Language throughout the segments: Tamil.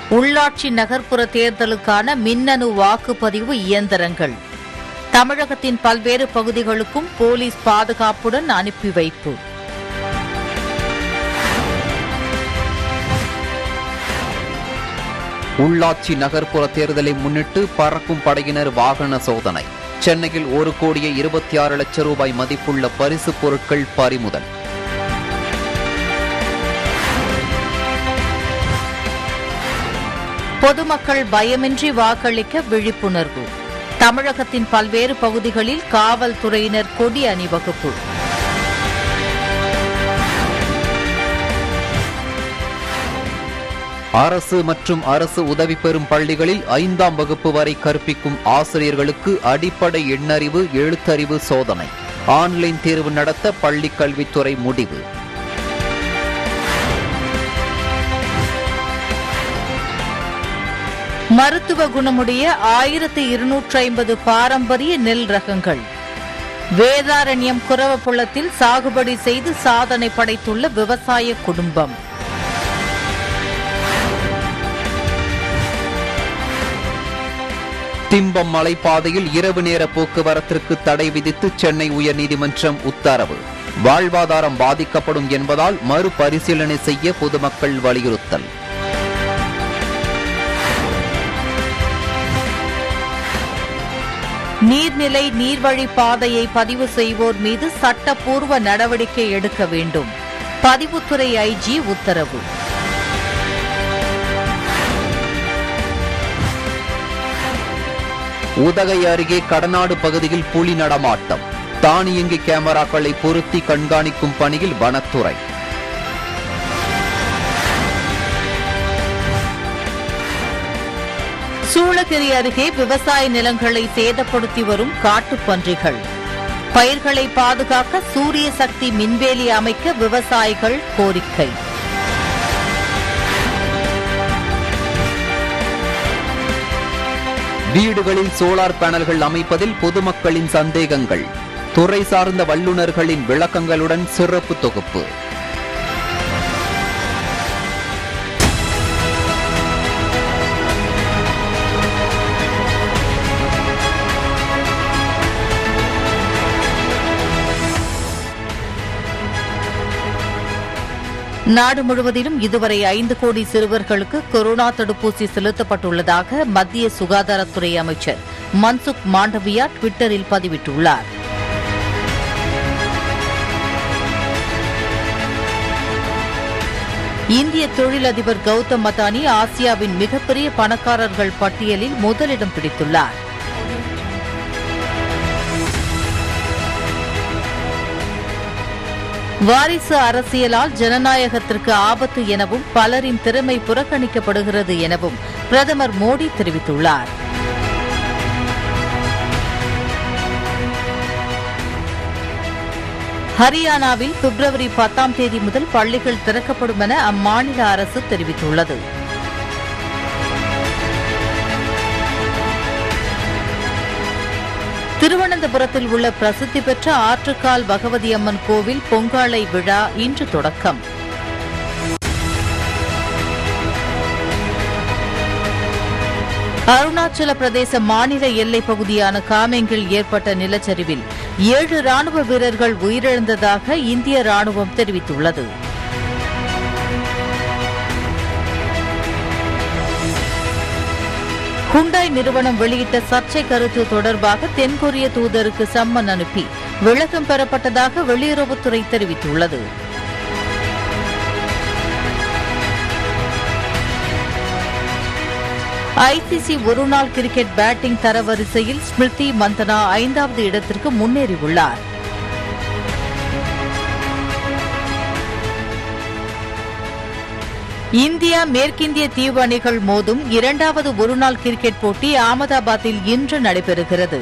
உள்ளாட்சி நகர்ப்புற தேர்தலுக்கான மின்னணு வாக்குப்பதிவு இயந்திரங்கள் தமிழகத்தின் பல்வேறு பகுதிகளுக்கும் போலீஸ் பாதுகாப்புடன் அனுப்பி வைப்பு உள்ளாட்சி நகர்ப்புற தேர்தலை முன்னிட்டு பறக்கும் படையினர் வாகன சோதனை சென்னையில் ஒரு கோடியே இருபத்தி ஆறு லட்சம் ரூபாய் மதிப்புள்ள பரிசு பொருட்கள் பறிமுதல் பொதுமக்கள் பயமின்றி வாக்களிக்க விழிப்புணர்வு தமிழகத்தின் பல்வேறு பகுதிகளில் காவல்துறையினர் கொடி அணிவகுப்பு அரசு மற்றும் அரசு உதவி பெறும் பள்ளிகளில் ஐந்தாம் வகுப்பு வரை கற்பிக்கும் ஆசிரியர்களுக்கு அடிப்படை எண்ணறிவு எழுத்தறிவு சோதனை ஆன்லைன் தேர்வு நடத்த பள்ளிக் கல்வித்துறை முடிவு மருத்துவ குணமுடைய ஆயிரத்து இருநூற்று ஐம்பது பாரம்பரிய நெல் ரகங்கள் வேதாரண்யம் குரவப்புள்ளத்தில் சாகுபடி செய்து சாதனை படைத்துள்ள விவசாய குடும்பம் திம்பம் மலைப்பாதையில் இரவு நேர போக்குவரத்திற்கு தடை விதித்து சென்னை உயர்நீதிமன்றம் உத்தரவு வாழ்வாதாரம் பாதிக்கப்படும் என்பதால் மறுபரிசீலனை செய்ய பொதுமக்கள் வலியுறுத்தல் நீர்நிலை நீர்வழி பாதையை பதிவு செய்வோர் மீது சட்டப்பூர்வ நடவடிக்கை எடுக்க வேண்டும் பதிவுத்துறை ஐஜி உத்தரவு உதகை அருகே கடநாடு பகுதியில் புலி நடமாட்டம் தானியங்கி கேமராக்களை பொருத்தி கண்காணிக்கும் பணியில் வனத்துறை சூளகிரி அருகே விவசாய நிலங்களை சேதப்படுத்தி வரும் காட்டுப்பன்றிகள் பயிர்களை பாதுகாக்க சூரிய சக்தி மின்வேலி அமைக்க விவசாயிகள் கோரிக்கை வீடுகளில் சோலார் பேனல்கள் அமைப்பதில் பொதுமக்களின் சந்தேகங்கள் துறை சார்ந்த வல்லுநர்களின் விளக்கங்களுடன் சிறப்பு தொகுப்பு நாடு முழுவதிலும் இதுவரை ஐந்து கோடி சிறுவர்களுக்கு கொரோனா தடுப்பூசி செலுத்தப்பட்டுள்ளதாக மத்திய சுகாதாரத்துறை அமைச்சர் மன்சுக் மாண்டவியா டுவிட்டரில் பதிவிட்டுள்ளார் இந்திய தொழிலதிபர் கௌதம் மதானி ஆசியாவின் மிகப்பெரிய பணக்காரர்கள் பட்டியலில் முதலிடம் பிடித்துள்ளார் வாரிசு அரசியலால் ஜனநாயகத்திற்கு ஆபத்து எனவும் பலரின் திறமை புறக்கணிக்கப்படுகிறது எனவும் பிரதமர் மோடி தெரிவித்துள்ளார் ஹரியானாவில் பிப்ரவரி பத்தாம் தேதி முதல் பள்ளிகள் திறக்கப்படும் என அம்மாநில அரசு தெரிவித்துள்ளது திருவனந்தபுரத்தில் உள்ள பிரசித்தி பெற்ற ஆற்றுக்கால் பகவதி அம்மன் கோவில் பொங்காலை விழா இன்று தொடக்கம் அருணாச்சல பிரதேச மாநில எல்லைப் பகுதியான காமெங்கில் ஏற்பட்ட நிலச்சரிவில் ஏழு ராணுவ வீரர்கள் உயிரிழந்ததாக இந்திய ராணுவம் தெரிவித்துள்ளது ஹுண்டாய் நிறுவனம் வெளியிட்ட சர்ச்சை கருத்து தொடர்பாக தென்கொரிய தூதருக்கு சம்மன் அனுப்பி விளக்கம் பெறப்பட்டதாக வெளியுறவுத்துறை தெரிவித்துள்ளது ஐசிசி ஒருநாள் கிரிக்கெட் பேட்டிங் தரவரிசையில் ஸ்மிருதி மந்தனா ஐந்தாவது இடத்திற்கு முன்னேறியுள்ளார் இந்தியா மேற்கிந்திய தீவு அணிகள் மோதும் இரண்டாவது ஒருநாள் கிரிக்கெட் போட்டி அகமதாபாத்தில் இன்று நடைபெறுகிறது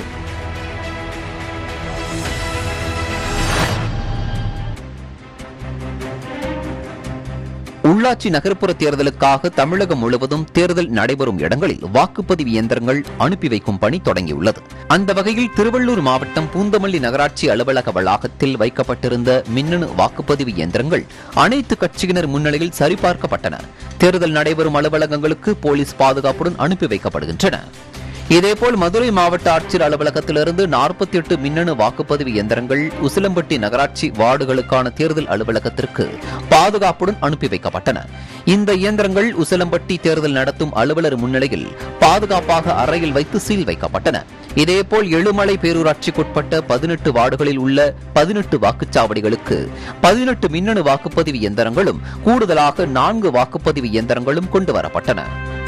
உள்ளாட்சி நகர்ப்புற தேர்தலுக்காக தமிழகம் முழுவதும் தேர்தல் நடைபெறும் இடங்களில் வாக்குப்பதிவு இயந்திரங்கள் அனுப்பி வைக்கும் பணி தொடங்கியுள்ளது அந்த வகையில் திருவள்ளூர் மாவட்டம் பூந்தமல்லி நகராட்சி அலுவலக வளாகத்தில் வைக்கப்பட்டிருந்த மின்னணு வாக்குப்பதிவு இயந்திரங்கள் அனைத்து கட்சியினர் முன்னிலையில் சரிபார்க்கப்பட்டன தேர்தல் நடைபெறும் அலுவலகங்களுக்கு போலீஸ் பாதுகாப்புடன் அனுப்பி வைக்கப்படுகின்றன இதேபோல் மதுரை மாவட்ட ஆட்சியர் அலுவலகத்திலிருந்து நாற்பத்தி எட்டு மின்னணு வாக்குப்பதிவு இயந்திரங்கள் உசிலம்பட்டி நகராட்சி வார்டுகளுக்கான தேர்தல் அலுவலகத்திற்கு பாதுகாப்புடன் அனுப்பி வைக்கப்பட்டன இந்த இயந்திரங்கள் உசிலம்பட்டி தேர்தல் நடத்தும் அலுவலர் முன்னிலையில் பாதுகாப்பாக அறையில் வைத்து சீல் வைக்கப்பட்டன இதேபோல் எழுமலை பேரூராட்சிக்குட்பட்ட பதினெட்டு வார்டுகளில் உள்ள பதினெட்டு வாக்குச்சாவடிகளுக்கு பதினெட்டு மின்னணு வாக்குப்பதிவு இயந்திரங்களும் கூடுதலாக நான்கு வாக்குப்பதிவு இயந்திரங்களும் கொண்டு வரப்பட்டன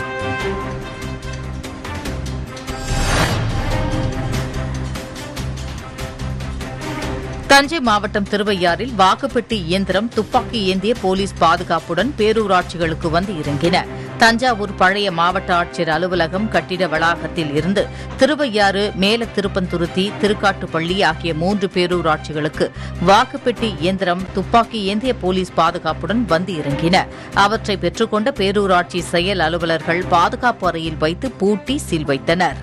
தஞ்சை மாவட்டம் திருவையாறில் வாக்குப்பெட்டி இயந்திரம் துப்பாக்கி ஏந்திய போலீஸ் பாதுகாப்புடன் பேரூராட்சிகளுக்கு வந்து இறங்கின தஞ்சாவூர் பழைய மாவட்ட ஆட்சியர் அலுவலகம் கட்டிட வளாகத்தில் இருந்து திருவையாறு மேல திருப்பந்துருத்தி திருக்காட்டுப்பள்ளி ஆகிய மூன்று பேரூராட்சிகளுக்கு வாக்குப்பெட்டி இயந்திரம் துப்பாக்கி ஏந்திய போலீஸ் பாதுகாப்புடன் வந்து இறங்கின அவற்றை பெற்றுக்கொண்ட பேரூராட்சி செயல் அலுவலர்கள் பாதுகாப்பு அறையில் வைத்து பூட்டி சீல் வைத்தனர்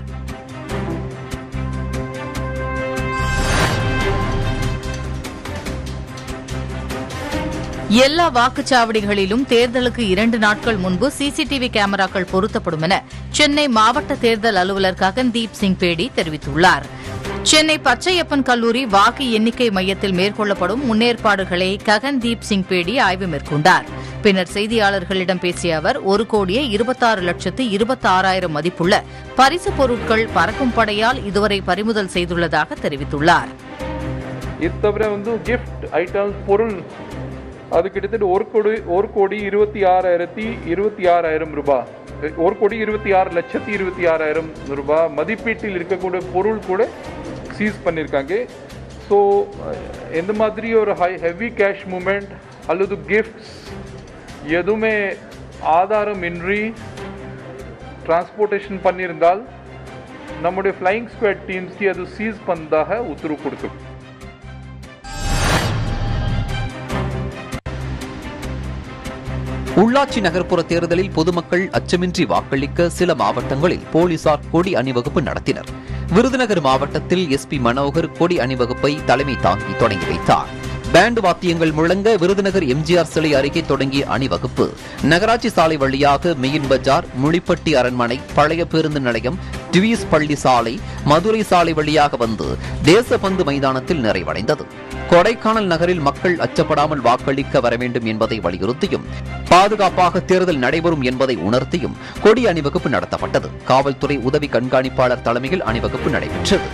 எல்லா வாக்குச்சாவடிகளிலும் தேர்தலுக்கு இரண்டு நாட்கள் முன்பு சிசிடிவி கேமராக்கள் பொருத்தப்படும் என சென்னை மாவட்ட தேர்தல் அலுவலர் ககன்தீப் சிங் பேடி தெரிவித்துள்ளார் சென்னை பச்சையப்பன் கல்லூரி வாக்கு எண்ணிக்கை மையத்தில் மேற்கொள்ளப்படும் முன்னேற்பாடுகளை ககன்தீப் சிங் பேடி ஆய்வு மேற்கொண்டார் பின்னர் செய்தியாளர்களிடம் பேசிய அவர் ஒரு கோடியே இருபத்தாறு லட்சத்து இருபத்தாறாயிரம் மதிப்புள்ள பரிசுப் பொருட்கள் பறக்கும் படையால் இதுவரை பறிமுதல் செய்துள்ளதாக தெரிவித்துள்ளார் இது தவிர வந்து கிஃப்ட் ஐட்டம் பொருள் அது கிட்டத்தட்ட ஒரு கோடி ஒரு கோடி இருபத்தி ஆறாயிரத்தி இருபத்தி ஆறாயிரம் ரூபாய் ஒரு கோடி இருபத்தி ஆறு லட்சத்தி இருபத்தி ஆறாயிரம் ரூபாய் மதிப்பீட்டில் இருக்கக்கூடிய பொருள் கூட சீஸ் பண்ணியிருக்காங்க ஸோ எந்த மாதிரி ஒரு ஹை ஹெவி கேஷ் மூமெண்ட் அல்லது கிஃப்ட்ஸ் எதுவுமே ஆதாரம் இன்றி டிரான்ஸ்போர்ட்டேஷன் பண்ணியிருந்தால் நம்முடைய ஃப்ளையிங் ஸ்குவாட் டீம்ஸ்க்கு அது சீஸ் பண்ணதாக உத்தரவு கொடுக்கும் உள்ளாட்சி நகர்ப்புற தேர்தலில் பொதுமக்கள் அச்சமின்றி வாக்களிக்க சில மாவட்டங்களில் போலீசார் கொடி அணிவகுப்பு நடத்தினர் விருதுநகர் மாவட்டத்தில் எஸ்பி மனோகர் கொடி அணிவகுப்பை தலைமை தாங்கி தொடங்கி வைத்தார் பேண்ட் வாத்தியங்கள் முழங்க விருதுநகர் எம்ஜிஆர் சிலை அருகே தொடங்கிய அணிவகுப்பு நகராட்சி சாலை வழியாக மெயின் பஜார் முளிப்பட்டி அரண்மனை பழைய பேருந்து நிலையம் டிவிஎஸ் பள்ளி சாலை மதுரை சாலை வழியாக வந்து தேசபந்து மைதானத்தில் நிறைவடைந்தது கொடைக்கானல் நகரில் மக்கள் அச்சப்படாமல் வாக்களிக்க வர வேண்டும் என்பதை வலியுறுத்தியும் பாதுகாப்பாக தேர்தல் நடைபெறும் என்பதை உணர்த்தியும் கொடி அணிவகுப்பு நடத்தப்பட்டது காவல்துறை உதவி கண்காணிப்பாளர் தலைமையில் அணிவகுப்பு நடைபெற்றது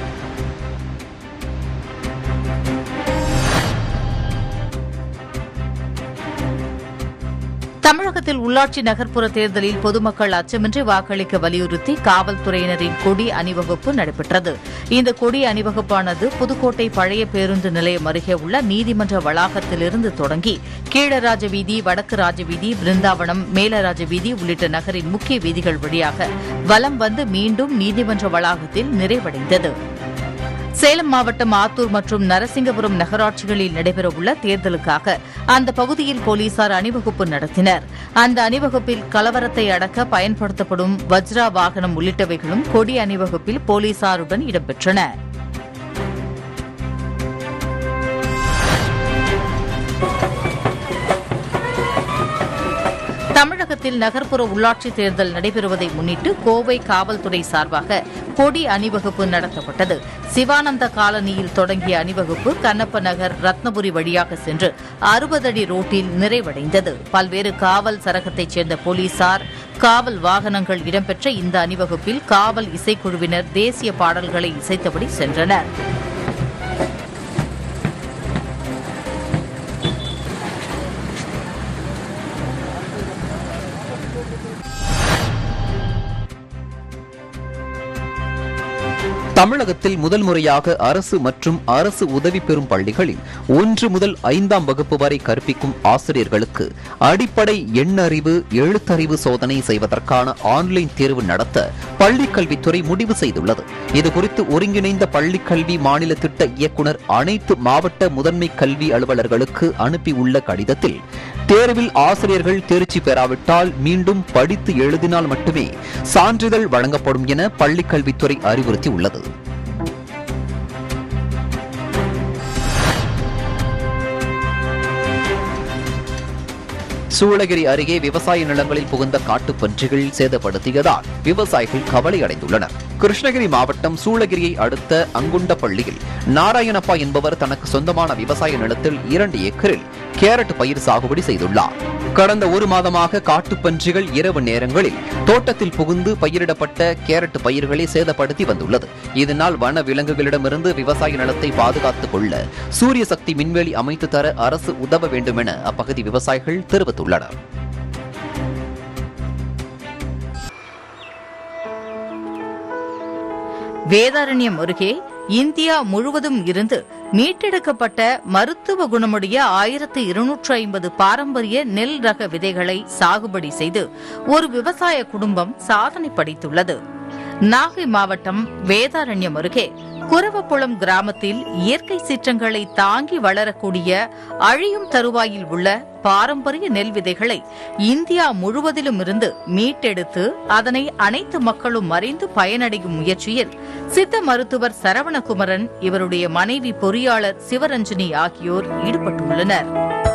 தமிழகத்தில் உள்ளாட்சி நகர்ப்புற தேர்தலில் பொதுமக்கள் அச்சமின்றி வாக்களிக்க வலியுறுத்தி காவல்துறையினரின் கொடி அணிவகுப்பு நடைபெற்றது இந்த கொடி அணிவகுப்பானது புதுக்கோட்டை பழைய பேருந்து நிலையம் அருகே உள்ள நீதிமன்ற வளாகத்திலிருந்து தொடங்கி கீழராஜ வீதி வடக்கு ராஜவீதி பிருந்தாவனம் மேலராஜ வீதி உள்ளிட்ட நகரின் முக்கிய வீதிகள் வழியாக வலம் வந்து மீண்டும் நீதிமன்ற வளாகத்தில் நிறைவடைந்தது சேலம் மாவட்டம் ஆத்தூர் மற்றும் நரசிங்கபுரம் நகராட்சிகளில் நடைபெறவுள்ள தேர்தலுக்காக அந்த பகுதியில் போலீசார் அணிவகுப்பு நடத்தினர் அந்த அணிவகுப்பில் கலவரத்தை அடக்க பயன்படுத்தப்படும் வஜ்ரா வாகனம் உள்ளிட்டவைகளும் கொடி அணிவகுப்பில் போலீசாருடன் இடம்பெற்றன தமிழகத்தில் நகர்ப்புற உள்ளாட்சி தேர்தல் நடைபெறுவதை முன்னிட்டு கோவை காவல்துறை சார்பாக கொடி அணிவகுப்பு நடத்தப்பட்டது சிவானந்த காலனியில் தொடங்கிய அணிவகுப்பு கண்ணப்ப நகர் ரத்னபுரி வழியாக சென்று அறுபது அடி ரோட்டில் நிறைவடைந்தது பல்வேறு காவல் சரகத்தைச் சேர்ந்த போலீசார் காவல் வாகனங்கள் இடம்பெற்ற இந்த அணிவகுப்பில் காவல் இசைக்குழுவினர் தேசிய பாடல்களை இசைத்தபடி சென்றனர் தமிழகத்தில் முதல் முறையாக அரசு மற்றும் அரசு உதவி பெறும் பள்ளிகளில் ஒன்று முதல் ஐந்தாம் வகுப்பு வரை கற்பிக்கும் ஆசிரியர்களுக்கு அடிப்படை எண்ணறிவு எழுத்தறிவு சோதனை செய்வதற்கான ஆன்லைன் தேர்வு நடத்த பள்ளிக் கல்வித்துறை முடிவு செய்துள்ளது இதுகுறித்து ஒருங்கிணைந்த பள்ளிக் கல்வி மாநில திட்ட இயக்குனர் அனைத்து மாவட்ட முதன்மை கல்வி அலுவலர்களுக்கு அனுப்பியுள்ள கடிதத்தில் தேர்வில் ஆசிரியர்கள் தேர்ச்சி பெறாவிட்டால் மீண்டும் படித்து எழுதினால் மட்டுமே சான்றிதழ் வழங்கப்படும் என பள்ளிக் கல்வித்துறை அறிவுறுத்தியுள்ளது சூளகிரி அருகே விவசாய நிலங்களில் புகுந்த காட்டுப்பன்றிகள் சேதப்படுத்தியதால் விவசாயிகள் கவலை அடைந்துள்ளனர் கிருஷ்ணகிரி மாவட்டம் சூளகிரியை அடுத்த அங்குண்டப்பள்ளியில் நாராயணப்பா என்பவர் தனக்கு சொந்தமான விவசாய நிலத்தில் இரண்டு ஏக்கரில் கேரட் பயிர் சாகுபடி செய்துள்ளார் கடந்த ஒரு மாதமாக காட்டுப்பன்றிகள் இரவு நேரங்களில் தோட்டத்தில் புகுந்து பயிரிடப்பட்ட கேரட் பயிர்களை சேதப்படுத்தி வந்துள்ளது இதனால் வன விலங்குகளிடமிருந்து விவசாய நிலத்தை பாதுகாத்துக் கொள்ள சூரிய சக்தி மின்வேலி அமைத்து தர அரசு உதவ வேண்டும் என அப்பகுதி விவசாயிகள் தெரிவித்துள்ளனர் வேதாரண்யம் அருகே இந்தியா முழுவதும் இருந்து மீட்டெடுக்கப்பட்ட மருத்துவ குணமுடைய ஆயிரத்து இருநூற்று ஐம்பது பாரம்பரிய நெல் ரக விதைகளை சாகுபடி செய்து ஒரு விவசாய குடும்பம் சாதனை படைத்துள்ளது நாகை மாவட்டம் வேதாரண்யம் அருகே குரவப்புளம் கிராமத்தில் இயற்கை சீற்றங்களை தாங்கி வளரக்கூடிய அழியும் தருவாயில் உள்ள பாரம்பரிய நெல் விதைகளை இந்தியா முழுவதிலும் இருந்து மீட்டெடுத்து அதனை அனைத்து மக்களும் அறிந்து பயனடையும் முயற்சியில் சித்த மருத்துவர் சரவணகுமரன் இவருடைய மனைவி பொறியாளர் சிவரஞ்சனி ஆகியோர் ஈடுபட்டுள்ளனர்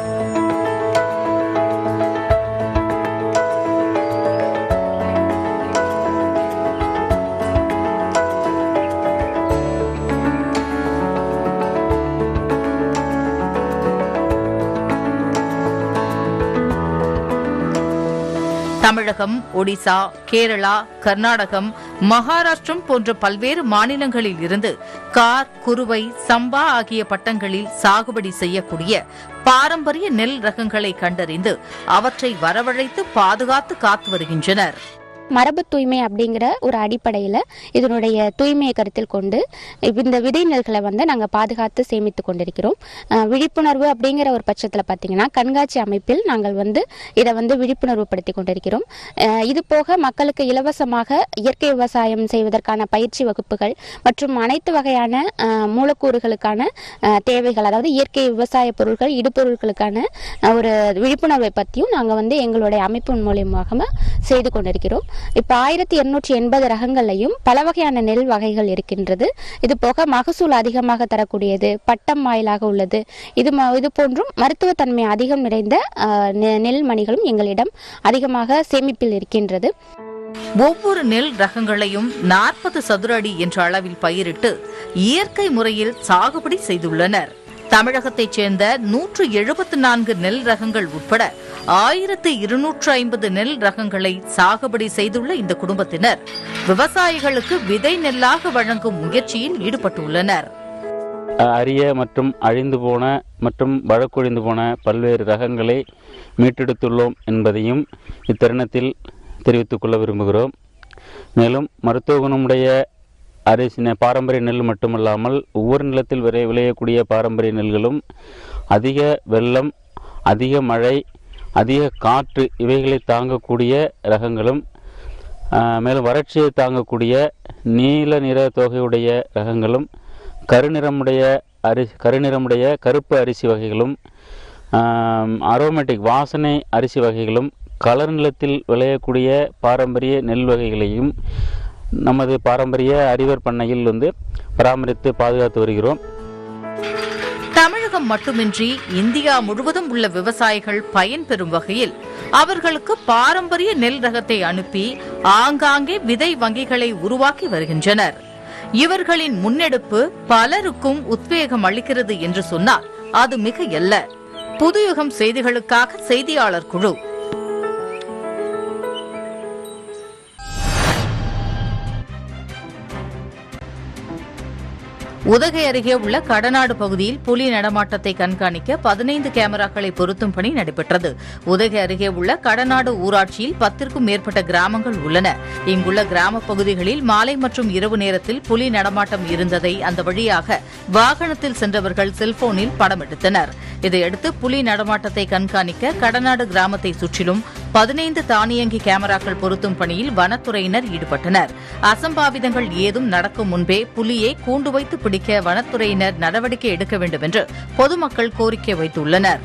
தமிழகம் ஒடிசா கேரளா கர்நாடகம் மகாராஷ்டிரம் போன்ற பல்வேறு மாநிலங்களில் இருந்து கார் குறுவை சம்பா ஆகிய பட்டங்களில் சாகுபடி செய்யக்கூடிய பாரம்பரிய நெல் ரகங்களை கண்டறிந்து அவற்றை வரவழைத்து பாதுகாத்து காத்து வருகின்றனர் மரபு தூய்மை அப்படிங்கிற ஒரு அடிப்படையில் இதனுடைய தூய்மையை கருத்தில் கொண்டு இந்த விதை நெல்களை வந்து நாங்கள் பாதுகாத்து சேமித்து கொண்டிருக்கிறோம் அஹ் விழிப்புணர்வு அப்படிங்கிற ஒரு பட்சத்தில் பார்த்தீங்கன்னா கண்காட்சி அமைப்பில் நாங்கள் வந்து இதை வந்து விழிப்புணர்வு படுத்தி கொண்டிருக்கிறோம் அஹ் இது போக மக்களுக்கு இலவசமாக இயற்கை விவசாயம் செய்வதற்கான பயிற்சி வகுப்புகள் மற்றும் அனைத்து வகையான அஹ், மூலக்கூறுகளுக்கான அஹ், தேவைகள் அதாவது இயற்கை விவசாய பொருட்கள் இடுபொருட்களுக்கான அஹ், ஒரு விழிப்புணர்வை பற்றியும் நாங்கள் வந்து எங்களுடைய அமைப்பின் மூலியமாக செய்து கொண்டிருக்கிறோம் இப்போ ஆயிரத்தி இருநூற்றி எண்பது ரகங்கள்லையும் பல வகையான நெல் வகைகள் இருக்கின்றது இது போக மகசூல் அதிகமாக தரக்கூடியது பட்டம் வாயிலாக உள்ளது இது ம- இது போன்றும் மருத்துவத்தன்மை அதிகம் நிறைந்த அஹ், நெ- நெல் மணிகளும் எங்களிடம் அதிகமாக சேமிப்பில் இருக்கின்றது ஒவ்வொரு நெல் ரகங்களையும் நாற்பது சதுர அடி என்ற அளவில் பயிரிட்டு இயற்கை முறையில் சாகுபடி செய்துள்ளனர் தமிழகத்தைச் சேர்ந்த நூற்று எழுபத்து நான்கு நெல் ரகங்கள் உட்பட ஆயிரத்து இருநூற்று ஐம்பது நெல் ரகங்களை சாகுபடி செய்துள்ள இந்த குடும்பத்தினர் விவசாயிகளுக்கு விதை நெல்லாக வழங்கும் முயற்சியில் ஈடுபட்டுள்ளனர் அரிய மற்றும் அழிந்து போன மற்றும் வழக்கொழிந்து போன பல்வேறு ரகங்களை மீட்டெடுத்துள்ளோம் என்பதையும் இத்தருணத்தில் தெரிவித்துக் கொள்ள விரும்புகிறோம் மேலும் மருத்துவ குணமுடைய அரிசி நெ- பாரம்பரிய நெல் மட்டுமல்லாமல் ஒவ்வொரு நிலத்தில் விளை விளையக்கூடிய பாரம்பரிய நெல்களும் அதிக வெள்ளம் அதிக மழை அதிக காற்று இவைகளை தாங்கக்கூடிய ரகங்களும் ஆஹ், மேலும் வறட்சியை தாங்கக்கூடிய நீல நிற தொகையுடைய ரகங்களும் கருநிறமுடைய அரிசி கருநிறமுடைய கருப்பு அரிசி வகைகளும் அரோமேட்டிக் வாசனை அரிசி வகைகளும் கலர் நிலத்தில் விளையக்கூடிய பாரம்பரிய நெல் வகைகளையும் நமது பாரம்பரிய அறிவர் பண்ணையில் வந்து பராமரித்து பாதுகாத்து வருகிறோம் தமிழகம் மட்டுமின்றி இந்தியா முழுவதும் உள்ள விவசாயிகள் பயன்பெறும் வகையில் அவர்களுக்கு பாரம்பரிய நெல் ரகத்தை அனுப்பி ஆங்காங்கே விதை வங்கிகளை உருவாக்கி வருகின்றனர் இவர்களின் முன்னெடுப்பு பலருக்கும் உத்வேகம் அளிக்கிறது என்று சொன்னால் அது மிகையல்ல புதுயுகம் செய்திகளுக்காக செய்தியாளர் குழு உதகை அருகே உள்ள கடநாடு பகுதியில் புலி நடமாட்டத்தை கண்காணிக்க பதினைந்து கேமராக்களை பொருத்தும் பணி நடைபெற்றது உதகை அருகே உள்ள கடநாடு ஊராட்சியில் பத்திற்கும் மேற்பட்ட கிராமங்கள் உள்ளன இங்குள்ள கிராம பகுதிகளில் மாலை மற்றும் இரவு நேரத்தில் புலி நடமாட்டம் இருந்ததை அந்த வழியாக வாகனத்தில் சென்றவர்கள் செல்போனில் படம் எடுத்தனர் இதையடுத்து புலி நடமாட்டத்தை கண்காணிக்க கடநாடு கிராமத்தை சுற்றிலும் பதினைந்து தானியங்கி கேமராக்கள் பொருத்தும் பணியில் வனத்துறையினர் ஈடுபட்டனர் அசம்பாவிதங்கள் ஏதும் நடக்கும் முன்பே புலியை கூண்டு வைத்து பிடிக்க வனத்துறையினர் நடவடிக்கை எடுக்க வேண்டும் என்று பொதுமக்கள் கோரிக்கை வைத்துள்ளனர்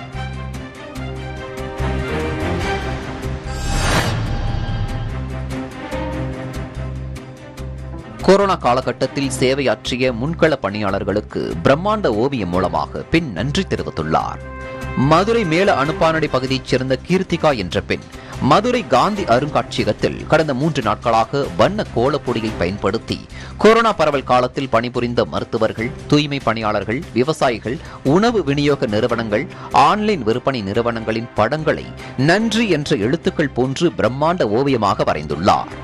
கொரோனா காலகட்டத்தில் சேவையாற்றிய முன்கள பணியாளர்களுக்கு பிரம்மாண்ட ஓவியம் மூலமாக பெண் நன்றி தெரிவித்துள்ளார் மதுரை மேல அனுப்பானடி பகுதியைச் சேர்ந்த கீர்த்திகா என்ற பெண் மதுரை காந்தி அருங்காட்சியகத்தில் கடந்த மூன்று நாட்களாக வண்ண கோலப்பொடியை பயன்படுத்தி கொரோனா பரவல் காலத்தில் பணிபுரிந்த மருத்துவர்கள் தூய்மை பணியாளர்கள் விவசாயிகள் உணவு விநியோக நிறுவனங்கள் ஆன்லைன் விற்பனை நிறுவனங்களின் படங்களை நன்றி என்ற எழுத்துக்கள் போன்று பிரம்மாண்ட ஓவியமாக வரைந்துள்ளார்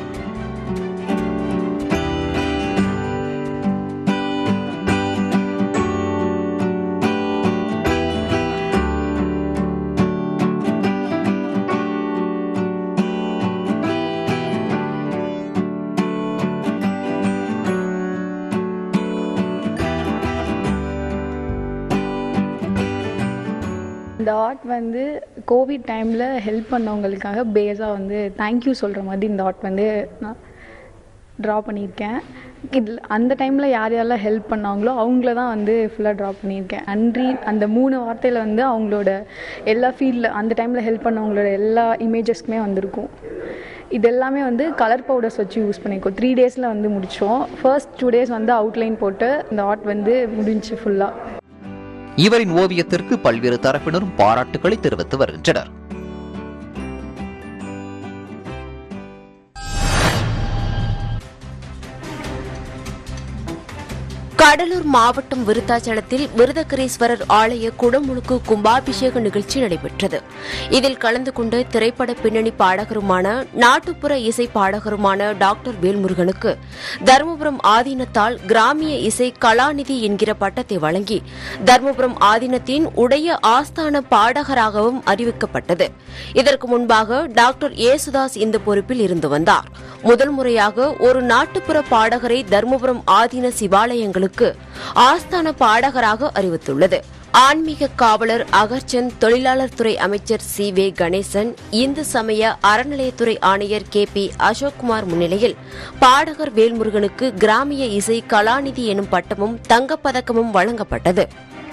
இந்த ஆர்ட் வந்து கோவிட் டைமில் ஹெல்ப் பண்ணவங்களுக்காக பேஸாக வந்து தேங்க்யூ சொல்கிற மாதிரி இந்த ஆர்ட் வந்து நான் ட்ரா பண்ணியிருக்கேன் இதில் அந்த டைமில் யார் யாரெல்லாம் ஹெல்ப் பண்ணாங்களோ அவங்கள தான் வந்து ஃபுல்லாக ட்ரா பண்ணியிருக்கேன் நன்றி அந்த மூணு வார்த்தையில் வந்து அவங்களோட எல்லா ஃபீல்டில் அந்த டைமில் ஹெல்ப் பண்ணவங்களோட எல்லா இமேஜஸ்க்குமே வந்திருக்கும் இது எல்லாமே வந்து கலர் பவுடர்ஸ் வச்சு யூஸ் பண்ணியிருக்கோம் த்ரீ டேஸில் வந்து முடித்தோம் ஃபர்ஸ்ட் டூ டேஸ் வந்து அவுட்லைன் போட்டு இந்த ஆர்ட் வந்து முடிஞ்சுச்சு ஃபுல்லாக இவரின் ஓவியத்திற்கு பல்வேறு தரப்பினரும் பாராட்டுக்களை தெரிவித்து வருகின்றனர் கடலூர் மாவட்டம் விருத்தாச்சலத்தில் விருதகிரீஸ்வரர் ஆலய குடமுழுக்கு கும்பாபிஷேக நிகழ்ச்சி நடைபெற்றது இதில் கலந்து கொண்ட திரைப்பட பின்னணி பாடகருமான நாட்டுப்புற இசை பாடகருமான டாக்டர் வேல்முருகனுக்கு தருமபுரம் ஆதீனத்தால் கிராமிய இசை கலாநிதி என்கிற பட்டத்தை வழங்கி தருமபுரம் ஆதீனத்தின் உடைய ஆஸ்தான பாடகராகவும் அறிவிக்கப்பட்டது இதற்கு முன்பாக டாக்டர் ஏசுதாஸ் இந்த பொறுப்பில் இருந்து வந்தார் முதல் முறையாக ஒரு நாட்டுப்புற பாடகரை தருமபுரம் ஆதீன சிவாலயங்களுக்கு ஆஸ்தான பாடகராக அறிவித்துள்ளது ஆன்மீக காவலர் அகர்ச்சந்த் தொழிலாளர் துறை அமைச்சர் சி வே கணேசன் இந்து சமய அறநிலையத்துறை ஆணையர் கே பி அசோக்குமார் முன்னிலையில் பாடகர் வேல்முருகனுக்கு கிராமிய இசை கலாநிதி எனும் பட்டமும் தங்கப்பதக்கமும் வழங்கப்பட்டது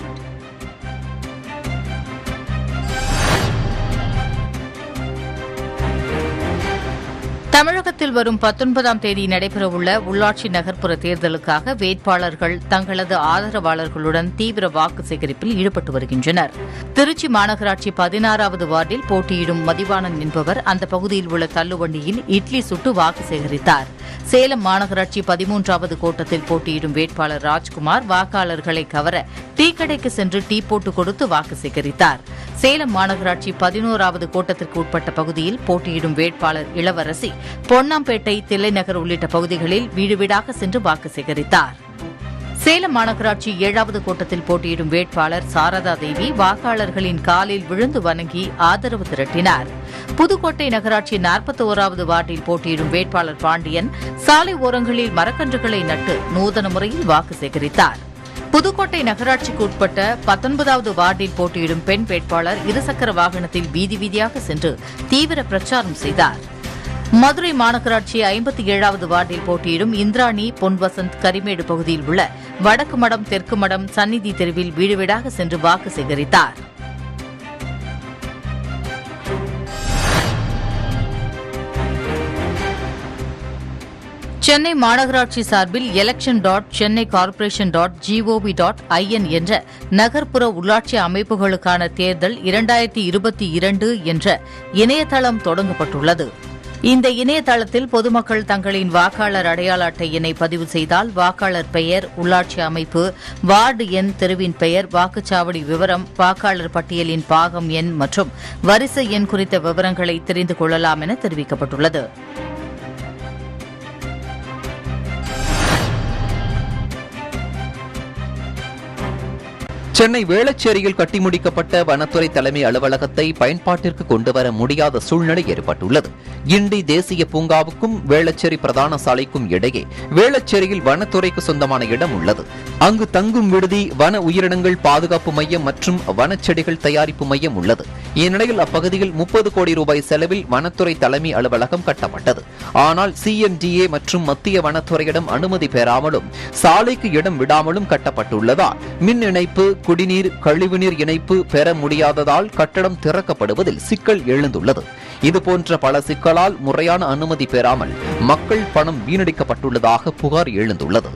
தமிழகத்தில் வரும் பத்தொன்பதாம் தேதி நடைபெறவுள்ள உள்ளாட்சி நகர்ப்புற தேர்தலுக்காக வேட்பாளர்கள் தங்களது ஆதரவாளர்களுடன் தீவிர வாக்கு சேகரிப்பில் ஈடுபட்டு வருகின்றனர் திருச்சி மாநகராட்சி பதினாறாவது வார்டில் போட்டியிடும் மதிவாணன் என்பவர் அந்த பகுதியில் உள்ள தள்ளுவண்டியில் இட்லி சுட்டு வாக்கு சேகரித்தார் சேலம் மாநகராட்சி பதிமூன்றாவது கோட்டத்தில் போட்டியிடும் வேட்பாளர் ராஜ்குமார் வாக்காளர்களை கவர டீ கடைக்கு சென்று டீ போட்டு கொடுத்து வாக்கு சேகரித்தார் சேலம் மாநகராட்சி பதினோராவது கோட்டத்திற்கு உட்பட்ட பகுதியில் போட்டியிடும் வேட்பாளர் இளவரசி பொன்னாம்பேட்டை தில்லைநகர் உள்ளிட்ட பகுதிகளில் வீடு வீடாக சென்று வாக்கு சேகரித்தார் சேலம் மாநகராட்சி ஏழாவது கோட்டத்தில் போட்டியிடும் வேட்பாளர் சாரதா தேவி வாக்காளர்களின் காலில் விழுந்து வணங்கி ஆதரவு திரட்டினார் புதுக்கோட்டை நகராட்சி நாற்பத்தி ஓராவது வார்டில் போட்டியிடும் வேட்பாளர் பாண்டியன் சாலை ஓரங்களில் மரக்கன்றுகளை நட்டு நூதன முறையில் வாக்கு சேகரித்தார் புதுக்கோட்டை நகராட்சிக்கு உட்பட்ட பத்தொன்பதாவது வார்டில் போட்டியிடும் பெண் வேட்பாளர் இருசக்கர வாகனத்தில் வீதி வீதியாக சென்று தீவிர பிரச்சாரம் செய்தார் மதுரை மாநகராட்சி ஐம்பத்தி ஏழாவது வார்டில் போட்டியிடும் இந்திராணி பொன்வசந்த் கரிமேடு பகுதியில் உள்ள வடக்கு மடம் தெற்கு மடம் சந்நிதி தெருவில் வீடு வீடாக சென்று வாக்கு சேகரித்தார் சென்னை மாநகராட்சி சார்பில் election dot Chennai corporation dot gov dot in என்ற நகர்ப்புற உள்ளாட்சி அமைப்புகளுக்கான தேர்தல் இரண்டாயிரத்தி இருபத்தி இரண்டு என்ற இணையதளம் தொடங்கப்பட்டுள்ளது இந்த இணையதளத்தில் பொதுமக்கள் தங்களின் வாக்காளர் அடையாள அட்டை எண்ணை பதிவு செய்தால் வாக்காளர் பெயர் உள்ளாட்சி அமைப்பு வார்டு எண் தெருவின் பெயர் வாக்குச்சாவடி விவரம் வாக்காளர் பட்டியலின் பாகம் எண் மற்றும் வரிசை எண் குறித்த விவரங்களை தெரிந்து கொள்ளலாம் என தெரிவிக்கப்பட்டுள்ளது சென்னை வேளச்சேரியில் கட்டி முடிக்கப்பட்ட வனத்துறை தலைமை அலுவலகத்தை பயன்பாட்டிற்கு கொண்டுவர முடியாத சூழ்நிலை ஏற்பட்டுள்ளது கிண்டி தேசிய பூங்காவுக்கும் வேளச்சேரி பிரதான சாலைக்கும் இடையே வேளச்சேரியில் வனத்துறைக்கு சொந்தமான இடம் உள்ளது அங்கு தங்கும் விடுதி வன உயிரினங்கள் பாதுகாப்பு மையம் மற்றும் வனச்செடிகள் தயாரிப்பு மையம் உள்ளது இந்நிலையில் அப்பகுதியில் முப்பது கோடி ரூபாய் செலவில் வனத்துறை தலைமை அலுவலகம் கட்டப்பட்டது ஆனால் சிஎம்டிஏ மற்றும் மத்திய வனத்துறையிடம் அனுமதி பெறாமலும் சாலைக்கு இடம் விடாமலும் கட்டப்பட்டுள்ளதால் மின் இணைப்பு குடிநீர் கழிவுநீர் இணைப்பு பெற முடியாததால் கட்டடம் திறக்கப்படுவதில் சிக்கல் எழுந்துள்ளது இதுபோன்ற பல சிக்கலால் முறையான அனுமதி பெறாமல் மக்கள் பணம் வீணடிக்கப்பட்டுள்ளதாக புகார் எழுந்துள்ளது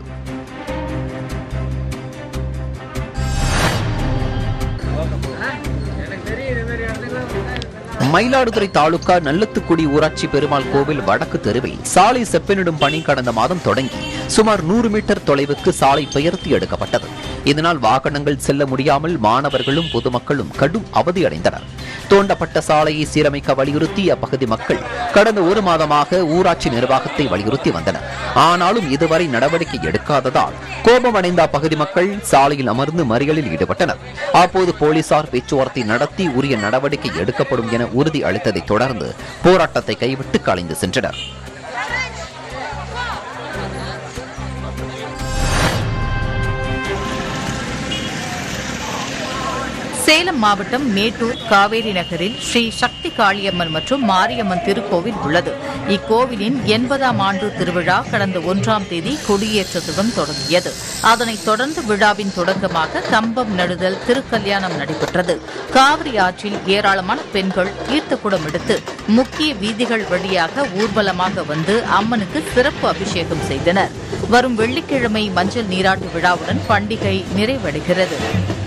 மயிலாடுதுறை தாலுகா நல்லத்துக்குடி ஊராட்சி பெருமாள் கோவில் வடக்கு தெருவில் சாலை செப்பனிடும் பணி கடந்த மாதம் தொடங்கி சுமார் நூறு மீட்டர் தொலைவுக்கு சாலை பெயர்த்தி எடுக்கப்பட்டது இதனால் வாகனங்கள் செல்ல முடியாமல் மாணவர்களும் பொதுமக்களும் கடும் அவதியடைந்தனர் தோண்டப்பட்ட சாலையை சீரமைக்க வலியுறுத்தி அப்பகுதி மக்கள் கடந்த ஒரு மாதமாக ஊராட்சி நிர்வாகத்தை வலியுறுத்தி வந்தனர் ஆனாலும் இதுவரை நடவடிக்கை எடுக்காததால் கோபமடைந்த அப்பகுதி மக்கள் சாலையில் அமர்ந்து மறியலில் ஈடுபட்டனர் அப்போது போலீசார் பேச்சுவார்த்தை நடத்தி உரிய நடவடிக்கை எடுக்கப்படும் என உறுதி அளித்ததைத் தொடர்ந்து போராட்டத்தை கைவிட்டு கலைந்து சென்றனர் சேலம் மாவட்டம் மேட்டூர் காவேரி நகரில் ஸ்ரீ சக்தி காளியம்மன் மற்றும் மாரியம்மன் திருக்கோவில் உள்ளது இக்கோவிலின் எண்பதாம் ஆண்டு திருவிழா கடந்த ஒன்றாம் தேதி கொடியேற்றத்துடன் தொடங்கியது அதனைத் தொடர்ந்து விழாவின் தொடக்கமாக கம்பம் நடுதல் திருக்கல்யாணம் நடைபெற்றது காவிரி ஆற்றில் ஏராளமான பெண்கள் தீர்த்தக்குடம் எடுத்து முக்கிய வீதிகள் வழியாக ஊர்வலமாக வந்து அம்மனுக்கு சிறப்பு அபிஷேகம் செய்தனர் வரும் வெள்ளிக்கிழமை மஞ்சள் நீராட்டு விழாவுடன் பண்டிகை நிறைவடைகிறது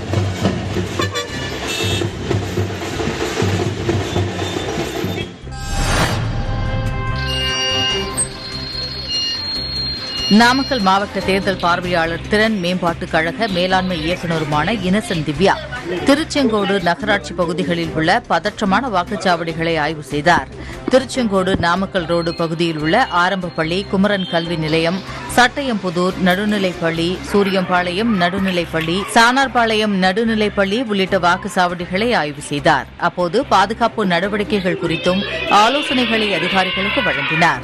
நாமக்கல் மாவட்ட தேர்தல் பார்வையாளர் திறன் மேம்பாட்டுக் கழக மேலாண்மை இயக்குநருமான இனசன் திவ்யா திருச்செங்கோடு நகராட்சி பகுதிகளில் உள்ள பதற்றமான வாக்குச்சாவடிகளை ஆய்வு செய்தார் திருச்செங்கோடு நாமக்கல் ரோடு பகுதியில் உள்ள ஆரம்ப பள்ளி குமரன் கல்வி நிலையம் சட்டயம்புதூர் நடுநிலைப்பள்ளி சூரியம்பாளையம் நடுநிலைப்பள்ளி சானார்பாளையம் நடுநிலைப்பள்ளி உள்ளிட்ட வாக்குச்சாவடிகளை ஆய்வு செய்தார் அப்போது பாதுகாப்பு நடவடிக்கைகள் குறித்தும் ஆலோசனைகளை அதிகாரிகளுக்கு வழங்கினார்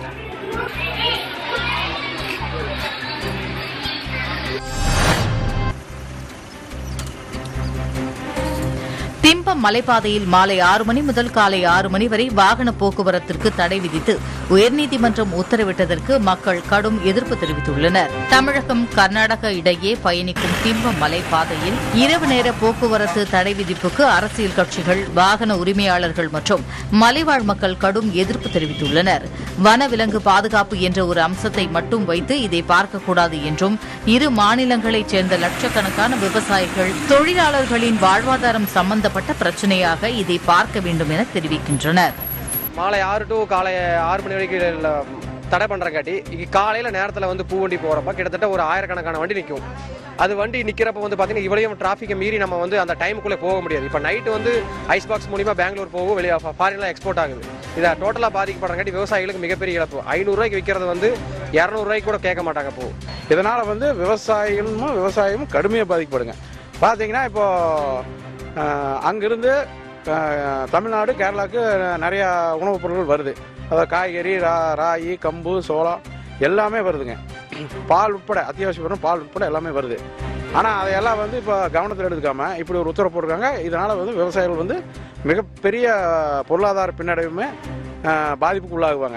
திம்பம் மலைப்பாதையில் மாலை ஆறு மணி முதல் காலை ஆறு மணி வரை வாகன போக்குவரத்திற்கு தடை விதித்து உயர்நீதிமன்றம் உத்தரவிட்டதற்கு மக்கள் கடும் எதிர்ப்பு தெரிவித்துள்ளனர் தமிழகம் கர்நாடக இடையே பயணிக்கும் திம்பம் மலைப்பாதையில் இரவு நேர போக்குவரத்து தடை விதிப்புக்கு அரசியல் கட்சிகள் வாகன உரிமையாளர்கள் மற்றும் மலைவாழ் மக்கள் கடும் எதிர்ப்பு தெரிவித்துள்ளனர் வனவிலங்கு பாதுகாப்பு என்ற ஒரு அம்சத்தை மட்டும் வைத்து இதை பார்க்கக்கூடாது என்றும் இரு மாநிலங்களைச் சேர்ந்த லட்சக்கணக்கான விவசாயிகள் தொழிலாளர்களின் வாழ்வாதாரம் சம்பந்தப்பட்ட பிரச்சனையாக இதை பார்க்க வேண்டும் என தெரிவிக்கின்றனர் மாலை ஆறு டு காலை ஆறு மணி வரைக்கும் இல்ல, தடை பண்ணுறங்காட்டி இங்கே காலையில் நேரத்தில் வந்து பூ வண்டி போகிறப்ப கிட்டத்தட்ட ஒரு ஆயிரக்கணக்கான வண்டி நிற்கும் அது வண்டி நிற்கிறப்ப வந்து பார்த்தீங்கன்னா இவ்வளையும் டிராஃபிக்கை மீறி நம்ம வந்து அந்த டைமுக்குள்ளே போக முடியாது இப்போ நைட்டு வந்து ஐஸ் பாக்ஸ் மூலிமா பெங்களூர் போகும் வெளியே ஃபாரின்லாம் எக்ஸ்போர்ட் ஆகுது இதை டோட்டலாக பாதிக்கப்படுறங்காட்டி விவசாயிகளுக்கு மிகப்பெரிய இழப்பு ஐநூறுரூவாய்க்கு விற்கிறது வந்து இரநூறுவாய்க்கு கூட கேட்க மாட்டாங்க பூ இதனால் வந்து விவசாயிகளும் விவசாயமும் கடுமையாக பாதிக்கப்படுங்க பார்த்தீங்கன்னா இப்போ அஹ், அங்கிருந்து அஹ், தமிழ்நாடு கேரளாவுக்கு நிறையா உணவுப் பொருட்கள் வருது அதாவது காய்கறி ரா ராகி கம்பு சோளம் எல்லாமே வருதுங்க பால் உட்பட அத்தியாவசிய பொருள் பால் உட்பட எல்லாமே வருது ஆனால் அதையெல்லாம் வந்து இப்போ கவனத்தில் எடுத்துக்காம இப்படி ஒரு உத்தரவு போட்டிருக்காங்க இதனால் வந்து விவசாயிகள் வந்து மிகப்பெரிய பொருளாதார பின்னடைவுமே அஹ், பாதிப்புக்கு உள்ளாகுவாங்க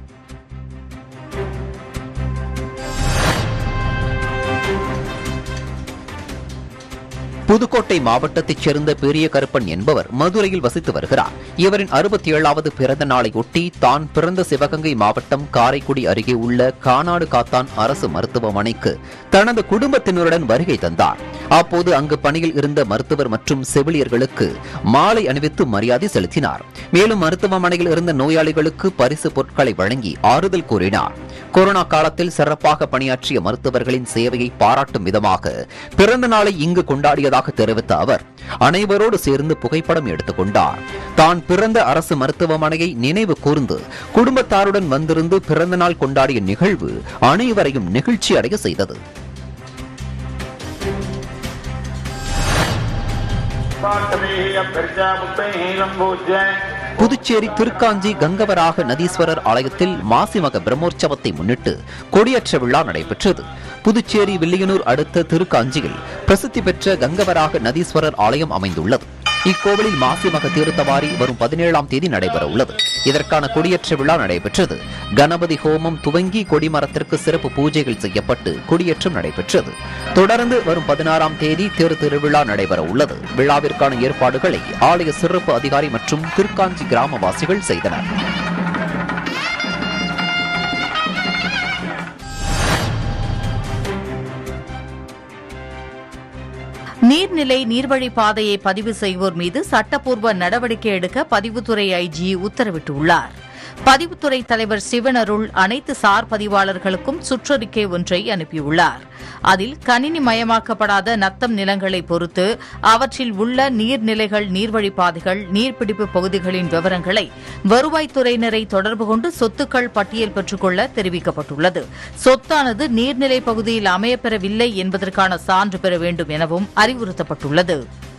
புதுக்கோட்டை மாவட்டத்தைச் சேர்ந்த பெரிய கருப்பன் என்பவர் மதுரையில் வசித்து வருகிறார் இவரின் அறுபத்தி ஏழாவது பிறந்த நாளையொட்டி தான் பிறந்த சிவகங்கை மாவட்டம் காரைக்குடி அருகே உள்ள கானாடு காத்தான் அரசு மருத்துவமனைக்கு தனது குடும்பத்தினருடன் வருகை தந்தார் அப்போது அங்கு பணியில் இருந்த மருத்துவர் மற்றும் செவிலியர்களுக்கு மாலை அணிவித்து மரியாதை செலுத்தினார் மேலும் மருத்துவமனையில் இருந்த நோயாளிகளுக்கு பரிசு பொருட்களை வழங்கி ஆறுதல் கூறினார் கொரோனா காலத்தில் சிறப்பாக பணியாற்றிய மருத்துவர்களின் சேவையை பாராட்டும் விதமாக பிறந்த நாளை இங்கு கொண்டாடியதாக தெரிவித்த அவர் அனைவரோடு சேர்ந்து புகைப்படம் எடுத்துக் கொண்டார் தான் பிறந்த அரசு மருத்துவமனையை நினைவு கூர்ந்து குடும்பத்தாருடன் வந்திருந்து பிறந்த நாள் கொண்டாடிய நிகழ்வு அனைவரையும் நெகிழ்ச்சி அடைய செய்தது புதுச்சேரி திருக்காஞ்சி கங்கவராக நதீஸ்வரர் ஆலயத்தில் மாசிமக பிரம்மோற்சவத்தை முன்னிட்டு கொடியேற்ற விழா நடைபெற்றது புதுச்சேரி வில்லியனூர் அடுத்த திருக்காஞ்சியில் பிரசித்தி பெற்ற கங்கவராக நதீஸ்வரர் ஆலயம் அமைந்துள்ளது இக்கோவிலில் மாசிமக தீர்த்தவாரி வரும் பதினேழாம் தேதி நடைபெற உள்ளது இதற்கான கொடியேற்ற விழா நடைபெற்றது கணபதி ஹோமம் துவங்கி கொடிமரத்திற்கு சிறப்பு பூஜைகள் செய்யப்பட்டு கொடியேற்றம் நடைபெற்றது தொடர்ந்து வரும் பதினாறாம் தேதி தேர் திருவிழா நடைபெற உள்ளது விழாவிற்கான ஏற்பாடுகளை ஆலய சிறப்பு அதிகாரி மற்றும் திருக்காஞ்சி கிராமவாசிகள் செய்தனர் நீர்நிலை நீர்வழி பாதையை பதிவு செய்வோர் மீது சட்டப்பூர்வ நடவடிக்கை எடுக்க பதிவுத்துறை ஐஜி உத்தரவிட்டுள்ளார் பதிவுத்துறை தலைவர் சிவனருள் அனைத்து சார் பதிவாளர்களுக்கும் சுற்றறிக்கை ஒன்றை அனுப்பியுள்ளார் அதில் கணினி மயமாக்கப்படாத நத்தம் நிலங்களை பொறுத்து அவற்றில் உள்ள நீர்நிலைகள் நீர்வழிப்பாதைகள் நீர்பிடிப்பு பகுதிகளின் விவரங்களை வருவாய்த்துறையினரை தொடர்பு கொண்டு சொத்துக்கள் பட்டியல் பெற்றுக்கொள்ள தெரிவிக்கப்பட்டுள்ளது சொத்தானது நீர்நிலை பகுதியில் அமையப்பெறவில்லை என்பதற்கான சான்று பெற வேண்டும் எனவும் அறிவுறுத்தப்பட்டுள்ளது